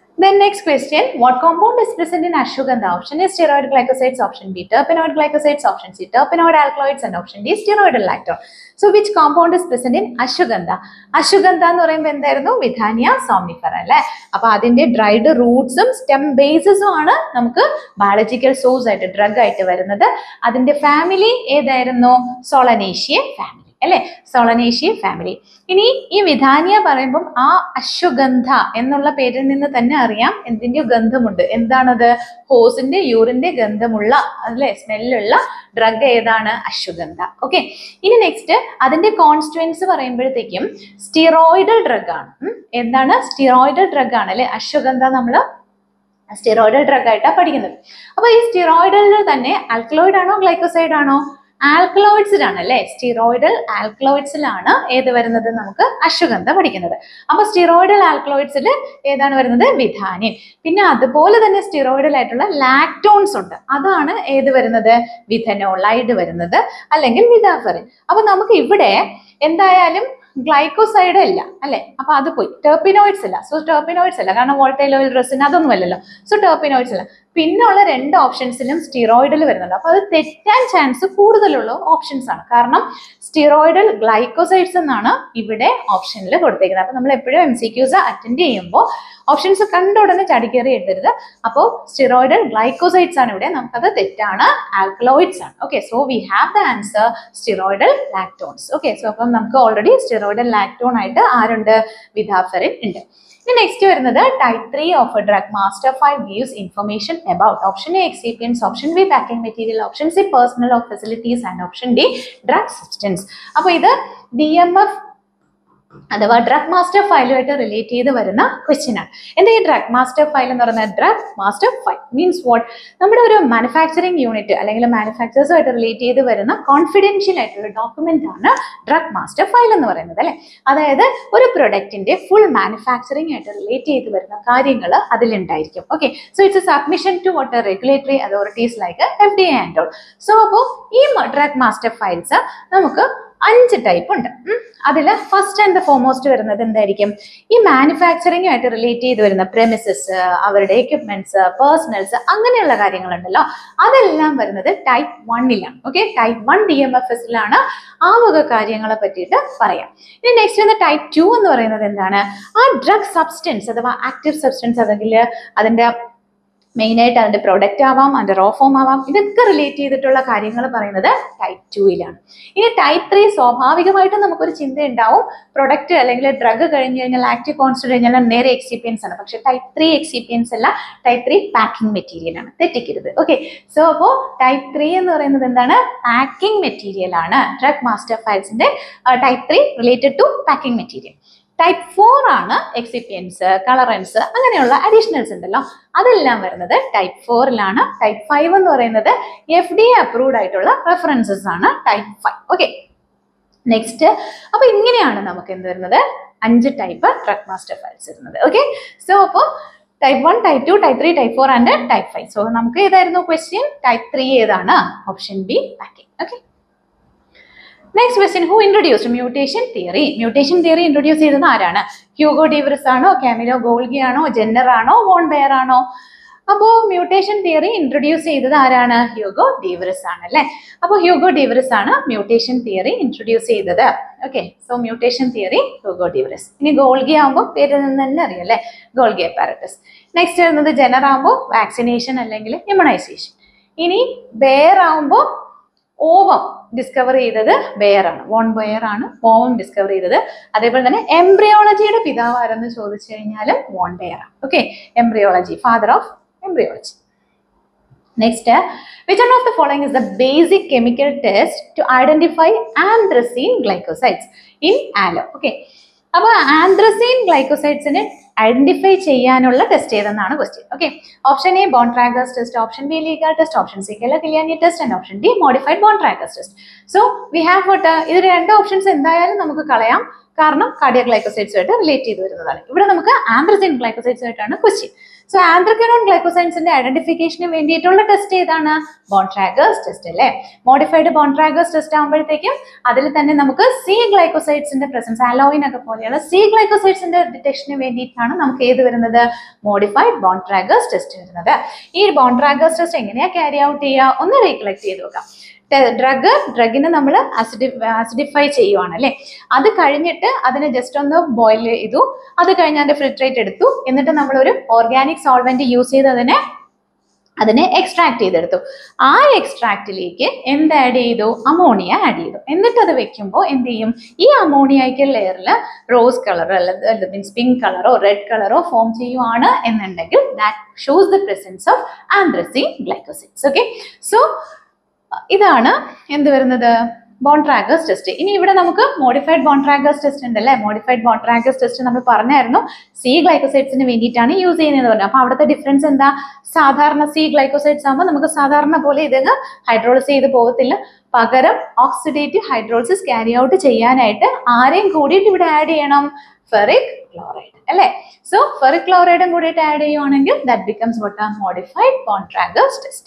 Then next question, what compound is present in ashwagandha? Option A, steroid glycosides. Option B, terpenoid glycosides. Option C, terpenoid alkaloids. And option D, steroidal lactone. So which compound is present in ashwagandha? Ashwagandha എന്ന് പറയുമ്പോൾ എന്തായിരുന്നു വിധാനിയ സോംനിഫർ അല്ലെ അപ്പൊ അതിന്റെ dried റൂട്ട്സും stem ബേസസും ആണ് നമുക്ക് biological source ആയിട്ട് drug ആയിട്ട് വരുന്നത് അതിന്റെ ഫാമിലി ഏതായിരുന്നു സോളനേഷ്യ ഫാമിലി അല്ലെ സോളനേഷ്യ ഫാമിലി ഇനി ഈ വിധാനിയ പറയുമ്പം ആ അശ്വഗന്ധ എന്നുള്ള പേരിൽ നിന്ന് തന്നെ അറിയാം എന്തിന്റെ ഗന്ധമുണ്ട് എന്താണത് ഹോസിന്റെ യൂറിന്റെ ഗന്ധമുള്ള അല്ലെ സ്മെല്ലുള്ള ഡ്രഗ് ഏതാണ് അശ്വഗന്ധ ഓക്കെ ഇനി നെക്സ്റ്റ് അതിന്റെ കോൺസ്റ്റുവൻസ് പറയുമ്പോഴത്തേക്കും സ്റ്റിറോയിഡൽ ഡ്രഗ് ആണ് ഉം. എന്താണ് സ്റ്റിറോയിഡൽ ഡ്രഗ് ആണ് അല്ലെ അശ്വഗന്ധ നമ്മൾ സ്റ്റിറോയിഡൽ ഡ്രഗ് ആയിട്ടാണ് പഠിക്കുന്നത് അപ്പൊ ഈ സ്റ്റിറോയിഡലിൽ തന്നെ ആൽക്കലോയിഡ് ആണോ ഗ്ലൈക്കോസൈഡ് ആണോ ആൽക്കലോയിഡ്സിലാണ് അല്ലെ സ്റ്റിറോയിഡൽ ആൽക്കലോയിഡ്സിലാണ് ഏത് വരുന്നത് നമുക്ക് അശ്വഗന്ധ പഠിക്കുന്നത് അപ്പൊ സ്റ്റിറോയിഡൽ ആൽക്കലോയിഡ്സിൽ ഏതാണ് വരുന്നത് വിധാനിൻ പിന്നെ അതുപോലെ തന്നെ സ്റ്റിറോയിഡൽ ആയിട്ടുള്ള ലാക്ടോൺസ് ഉണ്ട് അതാണ് ഏത് വരുന്നത് വിഥനോളൈഡ് വരുന്നത് അല്ലെങ്കിൽ വിദാഫറിൻ അപ്പൊ നമുക്ക് ഇവിടെ എന്തായാലും ഗ്ലൈക്കോസൈഡ് അല്ല അല്ലെ അപ്പൊ അത് പോയി ടെർപ്പിനോയിഡ്സ് അല്ല സോ ടെർപ്പിനോയിഡ്സ് അല്ല കാരണം വോൾട്ടൈൽ ഓയിൽ റെസിൻ അതൊന്നും അല്ലല്ലോ സോ ടെർപ്പിനോയിഡ്സ് അല്ല പിന്നുള്ള രണ്ട് ഓപ്ഷൻസിലും സ്റ്റിറോയിഡിൽ വരുന്നുണ്ട് അപ്പൊ അത് തെറ്റാൻ ചാൻസ് കൂടുതലുള്ള ഓപ്ഷൻസ് ആണ് കാരണം സ്റ്റിറോയിഡൽ ഗ്ലൈക്കോസൈഡ്സ് എന്നാണ് ഇവിടെ ഓപ്ഷനിൽ കൊടുത്തേക്കുന്നത് അപ്പൊ നമ്മൾ എപ്പോഴും എം സി ക്യൂസ് അറ്റൻഡ് ചെയ്യുമ്പോൾ ഓപ്ഷൻസ് കണ്ട ഉടനെ ചടിക്കേറി എഴുതരുത് അപ്പോൾ സ്റ്റിറോയിഡൽ ഗ്ലൈക്കോസൈഡ്സ് ആണ് ഇവിടെ നമുക്കത് തെറ്റാണ് ആൽക്കലോയിഡ്സ് ആണ് okay so we have the answer steroidal lactones okay so അപ്പം നമുക്ക് ഓൾറെഡി സ്റ്റിറോയിഡൽ ലാക്ടോൺ ആയിട്ട് ആരുണ്ട് വിധാഫറിൻ ഉണ്ട് ഇനി നെക്സ്റ്റ് വരുന്നത് type three of drug master file gives information about option A excipients option B packing material option C personal of facilities and option D drug substance അപ്പോൾ ഇത് D M F അഥവാ drug master ഫയലുമായിട്ട് relate ചെയ്ത് വരുന്ന question ആണ് എന്താ ഈ drug master file എന്ന് പറയുന്നത് drug master file means what നമ്മുടെ ഒരു മാനുഫാക്ചറിങ് യൂണിറ്റ് അല്ലെങ്കിൽ മാനുഫാക്ചേഴ്സുമായിട്ട് റിലേറ്റ് ചെയ്ത് വരുന്ന കോൺഫിഡൻഷ്യൽ ആയിട്ടുള്ള ഡോക്യുമെന്റ് ആണ് ഡ്രഗ് മാസ്റ്റർ ഫയൽ എന്ന് പറയുന്നത് അല്ലെ അതായത് ഒരു പ്രൊഡക്റ്റിന്റെ ഫുൾ മാനുഫാക്ചറിങ് ആയിട്ട് റിലേറ്റ് ചെയ്ത് വരുന്ന കാര്യങ്ങൾ അതിലുണ്ടായിരിക്കും okay so it's a submission to what regulatory authorities like F D and all so അപ്പോൾ ഈ ഡ്രഗ് മാസ്റ്റർ ഫയൽസ് നമുക്ക് അഞ്ച് ടൈപ്പ് ഉണ്ട് അതിൽ ഫസ്റ്റ് ആൻഡ് ദ ഫോർമോസ്റ്റ് വരുന്നത് എന്തായിരിക്കും ഈ മാനുഫാക്ചറിങ്ങുമായിട്ട് റിലേറ്റ് ചെയ്ത് വരുന്ന പ്രെമിസസ് അവരുടെ എക്യുപ്മെന്റ്സ് പേഴ്സണൽസ് അങ്ങനെയുള്ള കാര്യങ്ങളുണ്ടല്ലോ അതെല്ലാം വരുന്നത് ടൈപ്പ് വണ്ണിലാണ് ഓക്കെ type one D M F എസിലാണ് ആ വക കാര്യങ്ങളെ പറ്റിയിട്ട് പറയാം ഇനി നെക്സ്റ്റ് വന്ന ടൈപ്പ് ടു എന്ന് പറയുന്നത് എന്താണ് ആ ഡ്രഗ് സബ്സ്റ്റൻസ് അഥവാ ആക്റ്റീവ് സബ്സ്റ്റൻസ് അല്ലെങ്കിൽ അതിന്റെ മെയിനായിട്ട് അതിന്റെ പ്രൊഡക്റ്റ് ആവാം അതിന്റെ റോ ഫോം ആവാം ഇതൊക്കെ റിലേറ്റ് ചെയ്തിട്ടുള്ള കാര്യങ്ങൾ പറയുന്നത് ടൈപ്പ് ടൂയിലാണ് ഇനി ടൈപ്പ് ത്രീ സ്വാഭാവികമായിട്ടും നമുക്കൊരു ചിന്ത ഉണ്ടാവും പ്രൊഡക്റ്റ് അല്ലെങ്കിൽ ഡ്രഗ് കഴിഞ്ഞ് കഴിഞ്ഞാൽ ആക്റ്റീവ് കോൺസ്റ്റന്റ് കഴിഞ്ഞാൽ നേരെ എക്സിപ്പിയൻസ് ആണ് പക്ഷെ ടൈപ്പ് ത്രീ എക്സിപ്പിയൻസ് അല്ല ടൈപ്പ് ത്രീ പാക്കിംഗ് മെറ്റീരിയൽ ആണ് തെറ്റിക്കരുത് ഓക്കെ സോ അപ്പോൾ ടൈപ്പ് ത്രീ എന്ന് പറയുന്നത് എന്താണ് പാക്കിംഗ് മെറ്റീരിയൽ ആണ് ഡ്രഗ് മാസ്റ്റർ ഫയൽസിന്റെ type three related to packing material type four ആണ് എക്സിപ്പിയൻസ് കളറൻസ് അങ്ങനെയുള്ള അഡീഷണൽസ് ഉണ്ടല്ലോ അതെല്ലാം വരുന്നത് ടൈപ്പ് ഫോറിലാണ് ടൈപ്പ് ഫൈവ് എന്ന് പറയുന്നത് എഫ് ഡി അപ്രൂവ്ഡ് ആയിട്ടുള്ള റെഫറൻസസ് ആണ് ടൈപ്പ് ഫൈവ് ഓക്കെ നെക്സ്റ്റ് അപ്പൊ ഇങ്ങനെയാണ് നമുക്ക് എന്ത് വരുന്നത് അഞ്ച് ടൈപ്പ് ഡ്രഗ് മാസ്റ്റർ ഫയൽസ് വരുന്നത് ഓക്കെ സോ അപ്പോൾ type one type two type three type four and type five so നമുക്ക് ഏതായിരുന്നു ക്വസ്റ്റ്യൻ ടൈപ്പ് ത്രീ ഏതാണ് option B packing okay next question who introduced mutation theory mutation theory introduce ചെയ്തത് ആരാണ് Hugo de Vries ആണോ Camillo Golgi ആണോ Jenner ആണോ von bear ആണോ അപ്പോൾ മ്യൂട്ടേഷൻ തിയറി ഇൻട്രൊഡ്യൂസ് ചെയ്തത് ആരാണ് ഹ്യൂഗോ ഡീവറിസ് ആണ് അല്ലേ അപ്പോൾ ഹ്യൂഗോ ഡീവറിസ് ആണ് മ്യൂട്ടേഷൻ തിയറി ഇൻട്രൊഡ്യൂസ് ചെയ്തത് okay so mutation theory Hugo de Vries ഇനി ഗോൾഗി ആകുമ്പോൾ പേരിൽ നിന്ന് തന്നെ അറിയാം അല്ലേ ഗോൾഗി അപ്പാരറ്റസ് നെക്സ്റ്റ് വരുന്നത് ജെനർ ആകുമ്പോൾ വാക്സിനേഷൻ അല്ലെങ്കിൽ ഇമ്മ്യൂണൈസേഷൻ ഇനി ബെയർ ആകുമ്പോൾ ഓവം ഡിസ്കവർ ചെയ്തത് ബെയർ ആണ് വോൺ ബെയർ ആണ് ഓവം ഡിസ്കവർ ചെയ്തത് അതേപോലെ തന്നെ എംബ്രിയോളജിയുടെ പിതാവ് ആരെന്ന് ചോദിച്ചു കഴിഞ്ഞാൽ വോൺ ബെയർ ആണ് okay embryology father of embryology next which one of the following is the basic chemical test to identify anthracene glycosides in aloe okay അപ്പോൾ ആന്ത്രസീൻ ഗ്ലൈക്കോസൈഡ്സിനെ ഐഡന്റിഫൈ ചെയ്യാനുള്ള ടെസ്റ്റ് ഏതെന്നാണ് question okay option A Borntrager's test option B Legal test option C Keller Kiliani test and option D modified Borntrager's test so we have what ഇത് രണ്ട് options എന്തായാലും നമുക്ക് കളയാം കാരണം cardia ഗ്ലൈക്കോസൈഡ്സുമായിട്ട് relate ചെയ്ത് വരുന്നതാണ് ഇവിടെ നമുക്ക് ആന്ത്രസിൻ ഗ്ലൈക്കോസൈഡ്സുമായിട്ടാണ് ക്വസ്റ്റ്യൻ സോ ആന്ത്രക്കനോൺ ഗ്ലൈക്കോസൈഡ്സിന്റെ ഐഡന്റിഫിക്കേഷന് വേണ്ടിയിട്ടുള്ള ടെസ്റ്റ് ഏതാണ് ബോൺട്രാഗേഴ്സ് ടെസ്റ്റ് അല്ലേ മോഡിഫൈഡ് ബോൺട്രാഗേഴ്സ് ടെസ്റ്റ് ആകുമ്പോഴത്തേക്കും അതിൽ തന്നെ നമുക്ക് സി ഗ്ലൈക്കോസൈഡ്സിന്റെ പ്രസൻസ് അലോയിൻ ഒക്കെ പോലെയുള്ള സി ഗ്ലൈക്കോസൈഡ്സിന്റെ ഡിറ്റക്ഷന് വേണ്ടിയിട്ടാണ് നമുക്ക് ഏത് വരുന്നത് മോഡിഫൈഡ് ബോൺട്രാഗേഴ്സ് ടെസ്റ്റ് വരുന്നത് ഈ ബോൺട്രാഗേഴ്സ് ടെസ്റ്റ് എങ്ങനെയാ ക്യാരി ഔട്ട് ചെയ്യുക ഒന്ന് റീകളക്ട് ചെയ്ത് നോക്കാം ഡ്രഗ് ഡ്രഗിനെ നമ്മൾ ആസിഡി ആസിഡിഫൈ ചെയ്യുവാണ് അല്ലേ അത് കഴിഞ്ഞിട്ട് അതിനെ ജസ്റ്റ് ഒന്ന് ബോയിൽ ചെയ്തു അത് കഴിഞ്ഞ് അതിന്റെ ഫിൽട്രേറ്റ് എടുത്തു എന്നിട്ട് നമ്മൾ ഒരു ഓർഗാനിക് സോൾവെന്റ് യൂസ് ചെയ്ത് അതിനെ അതിനെ എക്സ്ട്രാക്ട് ചെയ്തെടുത്തു ആ എക്സ്ട്രാക്റ്റിലേക്ക് എന്ത് ആഡ് ചെയ്തു അമോണിയ ആഡ് ചെയ്തു എന്നിട്ട് അത് വെക്കുമ്പോൾ എന്ത് ചെയ്യും ഈ അമോണിയയ്ക്ക് ലെയറിൽ റോസ് കളറോ അല്ല മീൻസ് പിങ്ക് കളറോ റെഡ് കളറോ ഫോം ചെയ്യുവാണ് എന്നുണ്ടെങ്കിൽ that shows the presence of anthracene glycosides okay so ഇതാണ് എന്ത് വരുന്നത് ബോൺട്രാഗേഴ്സ് ടെസ്റ്റ് ഇനി ഇവിടെ നമുക്ക് മോഡിഫൈഡ് ബോൺട്രാഗേഴ്സ് ടെസ്റ്റ് ഉണ്ട് അല്ലേ മോഡിഫൈഡ് ബോൺട്രാഗേഴ്സ് ടെസ്റ്റ് നമ്മൾ പറഞ്ഞായിരുന്നു സി ഗ്ലൈക്കോസൈഡ്സിന് വേണ്ടിയിട്ടാണ് യൂസ് ചെയ്യുന്നത് പറഞ്ഞു അപ്പൊ അവിടുത്തെ ഡിഫറൻസ് എന്താ സാധാരണ സി ഗ്ലൈക്കോസൈഡ്സ് ആകുമ്പോൾ നമുക്ക് സാധാരണ പോലെ ഇതങ്ങ് ഹൈഡ്രോളിസ് ചെയ്ത് പോകത്തില്ല പകരം ഓക്സിഡേറ്റീവ് ഹൈഡ്രോളിസിസ് ക്യാരി ഔട്ട് ചെയ്യാനായിട്ട് ആരെയും കൂടിയിട്ട് ഇവിടെ ആഡ് ചെയ്യണം ഫെറിക് ക്ലോറൈഡ് അല്ലേ സോ ഫെറിക് ക്ലോറൈഡും കൂടിയിട്ട് ആഡ് ചെയ്യുവാണെങ്കിൽ ദാറ്റ് ബിക്കംസ് വട്ട് ആ modified Borntrager's test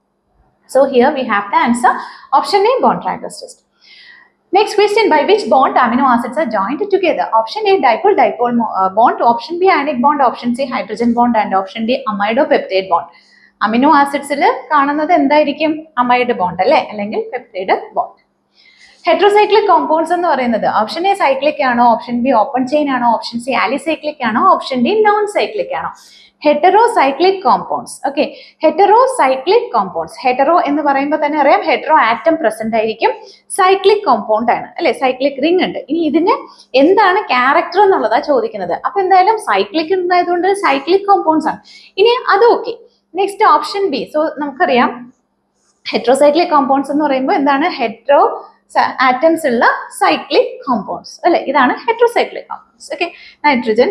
So here we have the answer. Option A, Bontrager's test. Next question, by which bond amino acids are joined together? Option A, dipole-dipole mo- uh, bond. Option B, ionic bond. Option C, hydrogen bond. And option D, amidopeptide bond. Amino ആസിഡ്സിൽ കാണുന്നത് എന്തായിരിക്കും amide bond അല്ലേ അല്ലെങ്കിൽ peptide bond heterocyclic compounds എന്ന് പറയുന്നത് option A cyclic ആണോ option B open chain ആണോ option C alicyclic ആണോ ഓപ്ഷൻ ഡി നോൺ സൈക്ലിക് ആണോ heterocyclic compounds okay heterocyclic compounds hetero എന്ന് പറയുമ്പോൾ തന്നെ അറിയാം ഹെറ്ററോ ആറ്റം പ്രസന്റ് ആയിരിക്കും സൈക്ലിക് കോമ്പൗണ്ട് ആണ് അല്ലെ സൈക്ലിക് റിംഗ് ഉണ്ട് ഇനി ഇതിന് എന്താണ് ക്യാരക്ടർ എന്നുള്ളതാ ചോദിക്കുന്നത് അപ്പൊ എന്തായാലും സൈക്ലിക് ഉണ്ടായതുകൊണ്ട് സൈക്ലിക് കോമ്പൗണ്ട്സ് ആണ് ഇനി അത് okay next option B so നമുക്കറിയാം ഹെട്രോസൈക്ലിക് കോമ്പൗണ്ട്സ് എന്ന് പറയുമ്പോൾ എന്താണ് ഹെട്രോ ആറ്റംസ് ഉള്ള സൈക്ലിക് കോമ്പൗണ്ട്സ് അല്ലെ ഇതാണ് heterocyclic compounds okay nitrogen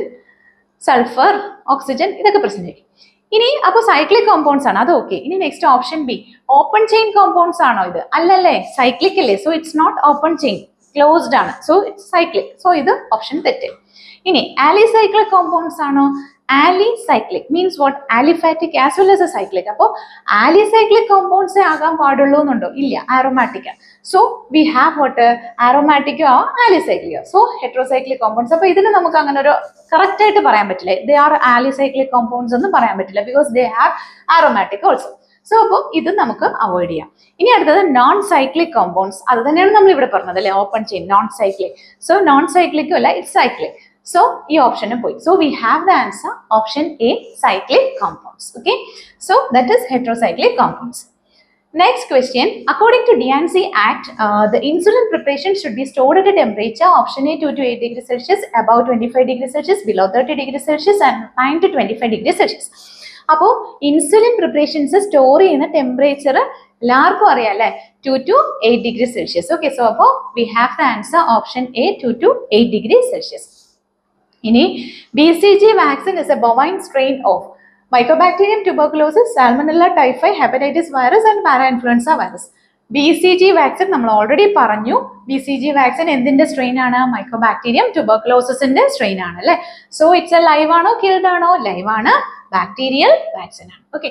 sulphur oxygen ഇതൊക്കെ പ്രസന്റ് ചെയ്യും ഇനി അപ്പോൾ സൈക്ലിക് കോമ്പൗണ്ട്സ് ആണ് അത് ഓക്കെ ഇനി next option B open chain compounds ആണോ ഇത് അല്ലല്ലേ സൈക്ലിക് അല്ലേ so it's not open chain closed ആണ് സോ ഇറ്റ്സ് സൈക്ലിക് സോ ഇത് ഓപ്ഷൻ തെറ്റ് ഇനി ആലിസൈക്ലിക് കോമ്പൗണ്ട്സ് ആണോ alicyclic means what aliphatic as well as a cyclic അപ്പോൾ ആലിസൈക്ലിക് കോമ്പൗണ്ട്സേ ആകാൻ പാടുള്ളൂ എന്നുണ്ടോ ഇല്ല aromatic so we have what ആരോമാറ്റിക്കോ ആലിസൈക്ലിക്കോ സോ ഹെട്രോസൈക്ലിക് കോമ്പൗണ്ട്സ് അപ്പോൾ ഇതിന് നമുക്ക് അങ്ങനെ ഒരു കറക്റ്റ് ആയിട്ട് പറയാൻ പറ്റില്ല ദേ ആർ ആലിസൈക്ലിക് കോമ്പൗണ്ട്സ് എന്ന് പറയാൻ പറ്റില്ല because they have aromatic also so അപ്പോൾ ഇത് നമുക്ക് അവോയ്ഡ് ചെയ്യാം ഇനി അടുത്തത് നോൺ സൈക്ലിക് കോമ്പൗണ്ട്സ് അത് തന്നെയാണ് നമ്മൾ ഇവിടെ പറഞ്ഞത് അല്ലേ open chain non cyclic so non സൈക്ലിക്കും അല്ല ഇറ്റ്സ് സൈക്ലിക് സോ ഈ ഓപ്ഷന് പോയി so we have the answer option A cyclic compounds okay so that is heterocyclic compounds Next question. According to DNC Act, uh, the insulin preparation should be stored at a temperature option A 2 to 8 degrees Celsius, above 25 degrees Celsius, below 30 degrees Celsius, and 9 to 25 degrees Celsius. അപ്പോൾ insulin preparations store ചെയ്യുന്ന temperature എല്ലാവർക്കും അറിയാം അല്ലേ two to eight degree Celsius okay so അപ്പോൾ we have the answer option A two to eight degree Celsius ഇനി B C G vaccine is a bovine strain of Mycobacterium tuberculosis Salmonella typhi hepatitis virus and para influenza virus B C G vaccine നമ്മൾ already പറഞ്ഞു B C G vaccine എന്തിന്റെ strain ആണ് Mycobacterium ട്യൂബർക്കുലോസിന്റെ strain ആണ് അല്ലെ so it's a live ആണോ killed ആണോ live ആണ് ബാക്ടീരിയൽ വാക്സിൻ ആണ് ഓക്കെ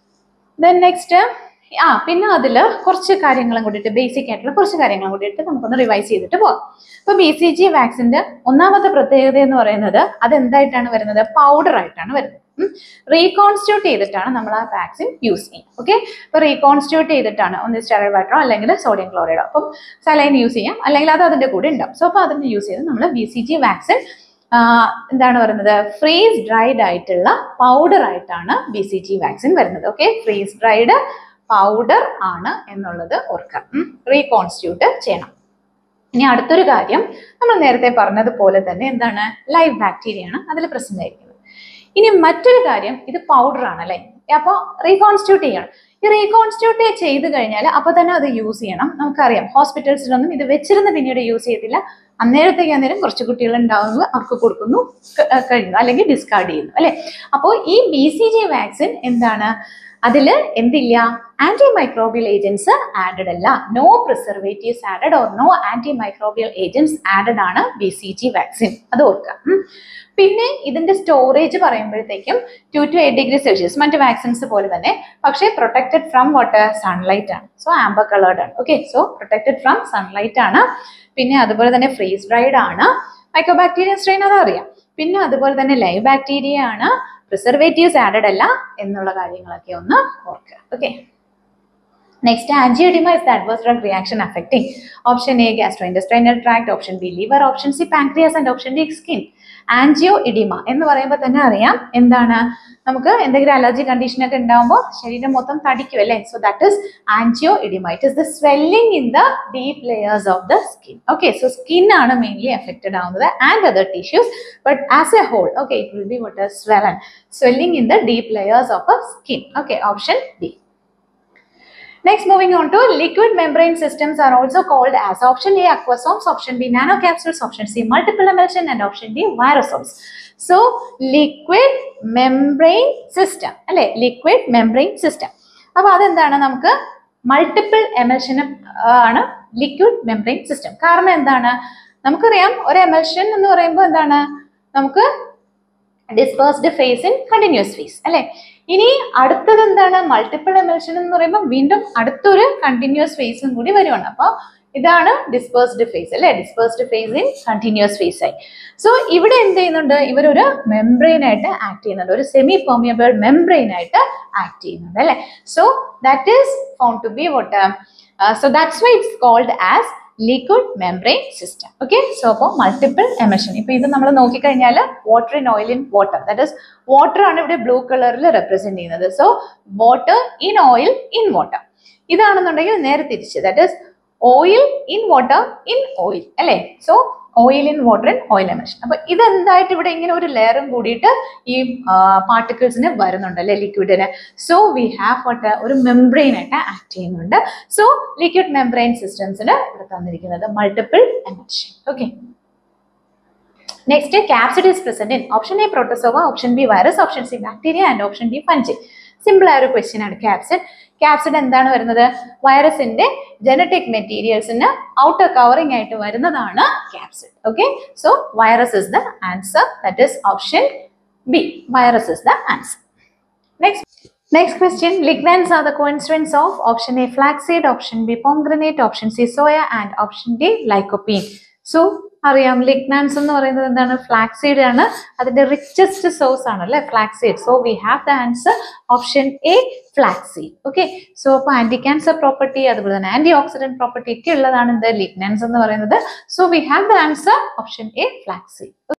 ദെൻ നെക്സ്റ്റ് ആ പിന്നെ അതിൽ കുറച്ച് കാര്യങ്ങളും കൂടിയിട്ട് ബേസിക് ആയിട്ടുള്ള കുറച്ച് കാര്യങ്ങളും കൂടിയിട്ട് നമുക്കൊന്ന് റിവൈസ് ചെയ്തിട്ട് പോകാം ഇപ്പൊ ബി സി ജി വാക്സിന്റെ ഒന്നാമത്തെ പ്രത്യേകത എന്ന് പറയുന്നത് അത് എന്തായിട്ടാണ് വരുന്നത് പൗഡർ ആയിട്ടാണ് വരുന്നത് റീകോൺസ്റ്റിറ്റ്യൂട്ട് ചെയ്തിട്ടാണ് നമ്മൾ ആ വാക്സിൻ യൂസ് ചെയ്യുന്നത് ഓക്കെ ഇപ്പൊ റീകോൺസ്റ്റിറ്റ്യൂട്ട് ചെയ്തിട്ടാണ് ഒന്ന് സ്റ്റെറൈഡ് വാട്ടറോ അല്ലെങ്കിൽ സോഡിയം ക്ലോറൈഡോ അപ്പം സലൈൻ യൂസ് ചെയ്യാം അല്ലെങ്കിൽ അത് അതിന്റെ കൂടെ ഉണ്ടാവും സോ അപ്പോൾ അതിന് യൂസ് ചെയ്ത് നമ്മൾ ബി സി ജി വാക്സിൻ എന്താണ് പറയുന്നത് ഫ്രീസ് ഡ്രൈഡ് ആയിട്ടുള്ള പൗഡർ ആയിട്ടാണ് ബി സി ജി വാക്സിൻ വരുന്നത് ഓക്കെ ഫ്രീസ് ഡ്രൈഡ് പൗഡർ ആണ് എന്നുള്ളത് ഓർക്കാം റീകോൺസ്റ്റിറ്റ്യൂട്ട് ചെയ്യണം ഇനി അടുത്തൊരു കാര്യം നമ്മൾ നേരത്തെ പറഞ്ഞതുപോലെ തന്നെ എന്താണ് ലൈവ് ബാക്ടീരിയ ആണ് അതിൽ പ്രസന്റ് ആയിരിക്കുന്നത് ഇനി മറ്റൊരു കാര്യം ഇത് പൗഡർ ആണ് അല്ലേ അപ്പോൾ റീകോൺസ്റ്റിറ്റ്യൂട്ട് ചെയ്യണം ഈ റീകോൺസ്റ്റിറ്റ്യൂട്ട് ചെയ്ത് കഴിഞ്ഞാൽ അപ്പോൾ തന്നെ അത് യൂസ് ചെയ്യണം നമുക്കറിയാം ഹോസ്പിറ്റൽസിലൊന്നും ഇത് വെച്ചിരുന്ന് പിന്നീട് യൂസ് ചെയ്തില്ല അന്നേരത്തേക്ക് അന്നേരം കുറച്ച് കുട്ടികൾ ഉണ്ടാകുന്നു അവർക്ക് കൊടുക്കുന്നു ക- ഏർ കഴിഞ്ഞു അല്ലെങ്കിൽ ഡിസ്കാർഡ് ചെയ്യുന്നു അല്ലെ അപ്പോൾ ഈ ബി സി ജി വാക്സിൻ എന്താണ് അതിൽ എന്തില്ല ആന്റി മൈക്രോബിയൽ ഏജൻസ് ആഡഡ് അല്ല no preservatives added or no anti microbial agents added ആണ് ബി സി ജി വാക്സിൻ അത് ഓർക്കാം ഉം. പിന്നെ ഇതിന്റെ സ്റ്റോറേജ് പറയുമ്പോഴത്തേക്കും two to eight degree Celsius മറ്റ് വാക്സിൻസ് പോലെ തന്നെ പക്ഷേ പ്രൊട്ടക്റ്റഡ് ഫ്രം വാട്ടർ സൺലൈറ്റ് ആണ് സോ ആംബർ കളേർഡ് ആണ് okay so protected from sunlight ആണ് പിന്നെ അതുപോലെ തന്നെ ഫ്രീസ് ഡ്രൈഡ് ആണ് മൈക്രോബാക്ടീരിയൻ സ്ട്രെയിൻ അതറിയാം പിന്നെ അതുപോലെ തന്നെ ലൈവ് ബാക്ടീരിയ ആണ് പ്രിസർവേറ്റീവ്സ് ആഡഡ് അല്ല എന്നുള്ള കാര്യങ്ങളൊക്കെ ഒന്ന് ഓർക്കുക okay next angioedema is the adverse drug reaction affecting option A gastrointestinal tract option B liver option C pancreas and option D skin angio edema എന്ന് പറയുമ്പോൾ തന്നെ അറിയാം എന്താണ് നമുക്ക് എന്തെങ്കിലും അലർജി കണ്ടീഷൻ ഒക്കെ ഉണ്ടാകുമ്പോൾ ശരീരം മൊത്തം തടിക്കും അല്ലേ so that is angio edema it is the swelling in the deep layers of the skin okay so skin ആണ് മെയിൻലി എഫക്റ്റഡ് ആവുന്നത് and other tissues but as a whole okay it will be what a swollen swelling in the deep layers of a skin okay option B Next, moving on to liquid membrane systems are also called as option A aquasomes, option B nanocapsules, option C multiple emulsion, and option D virosomes. So, liquid membrane system അല്ലെ liquid membrane system. അപ്പൊ അതെന്താണ് നമുക്ക് multiple എമൽഷനും ആണ് liquid membrane system കാരണം എന്താണ് നമുക്കറിയാം ഒരു emulsion എന്ന് പറയുമ്പോൾ എന്താണ് നമുക്ക് dispersed phase in continuous phase അല്ലെ ഇനി അടുത്തത് എന്താണ് മൾട്ടിപ്പിൾ എമൽഷൻ എന്ന് പറയുമ്പോൾ വീണ്ടും അടുത്തൊരു കണ്ടിന്യൂസ് ഫേസും കൂടി വരുവാണ് അപ്പോൾ ഇതാണ് ഡിസ്പേഴ്സ്ഡ് ഫേസ് അല്ലെ dispersed phase in continuous phase ആയി സോ ഇവിടെ എന്ത് ചെയ്യുന്നുണ്ട് ഇവരൊരു മെംബ്രെയിൻ ആയിട്ട് ആക്ട് ചെയ്യുന്നുണ്ട് ഒരു സെമി പെർമിയബിൾ മെംബ്രെയിൻ ആയിട്ട് ആക്ട് ചെയ്യുന്നുണ്ട് അല്ലെ so that is found to be what so that's why it's called as liquid membrane system okay so അപ്പോൾ മൾട്ടിപ്പിൾ എമിഷൻ ഇപ്പൊ ഇത് നമ്മൾ നോക്കിക്കഴിഞ്ഞാൽ water in oil in water that is water ആണ് ഇവിടെ ബ്ലൂ കളറിൽ റെപ്രസെന്റ് ചെയ്യുന്നത് so water in oil in water ഇതാണെന്നുണ്ടെങ്കിൽ നേരെ തിരിച്ച് that is oil in water in oil അല്ലേ so oil in water in oil emulsion അപ്പൊ ഇതെന്തായിട്ട് ഇവിടെ ഇങ്ങനെ ഒരു ലെയറും കൂടിയിട്ട് ഈ പാർട്ടിക്കിൾസിന് വരുന്നുണ്ട് അല്ലെ ലിക്വിഡിന് സോ വി ഹാവ് വാട്ട് ഒരു മെംബ്രെയിൻ ആയിട്ട് ആക്ട് ചെയ്യുന്നുണ്ട് സോ ലിക്വിഡ് മെംബ്രെയിൻ സിസ്റ്റംസിന് ഇവിടെ തന്നിരിക്കുന്നത് multiple emulsion okay next capsid is present in option A protozoa option B virus option C bacteria and option D fungi simple ആയ ഒരു question ആണ് capsid capsid എന്താണ് വരുന്നത് വൈറസിന്റെ ജനറ്റിക് മെറ്റീരിയൽസിന് ഔട്ടർ കവറിംഗ് ആയിട്ട് വരുന്നതാണ് capsid okay so virus is the answer that is option B virus is the answer next Next question, lignans are the coincidence of option A flaxseed, option B pomegranate, option C soya and option D lycopene. So അറിയാം lignans എന്ന് പറയുന്നത് എന്താണ് flaxseed ആണ് അതിന്റെ richest source ആണ് അല്ലെ flaxseed so we have the answer option A flaxseed okay so അപ്പൊ anti cancer property അതുപോലെ തന്നെ ആന്റി ഓക്സിഡന്റ് പ്രോപ്പർട്ടി ഒക്കെ ഉള്ളതാണ് എന്ത് ലിഗ്നാൻസ് എന്ന് പറയുന്നത് so we have the answer option A flaxseed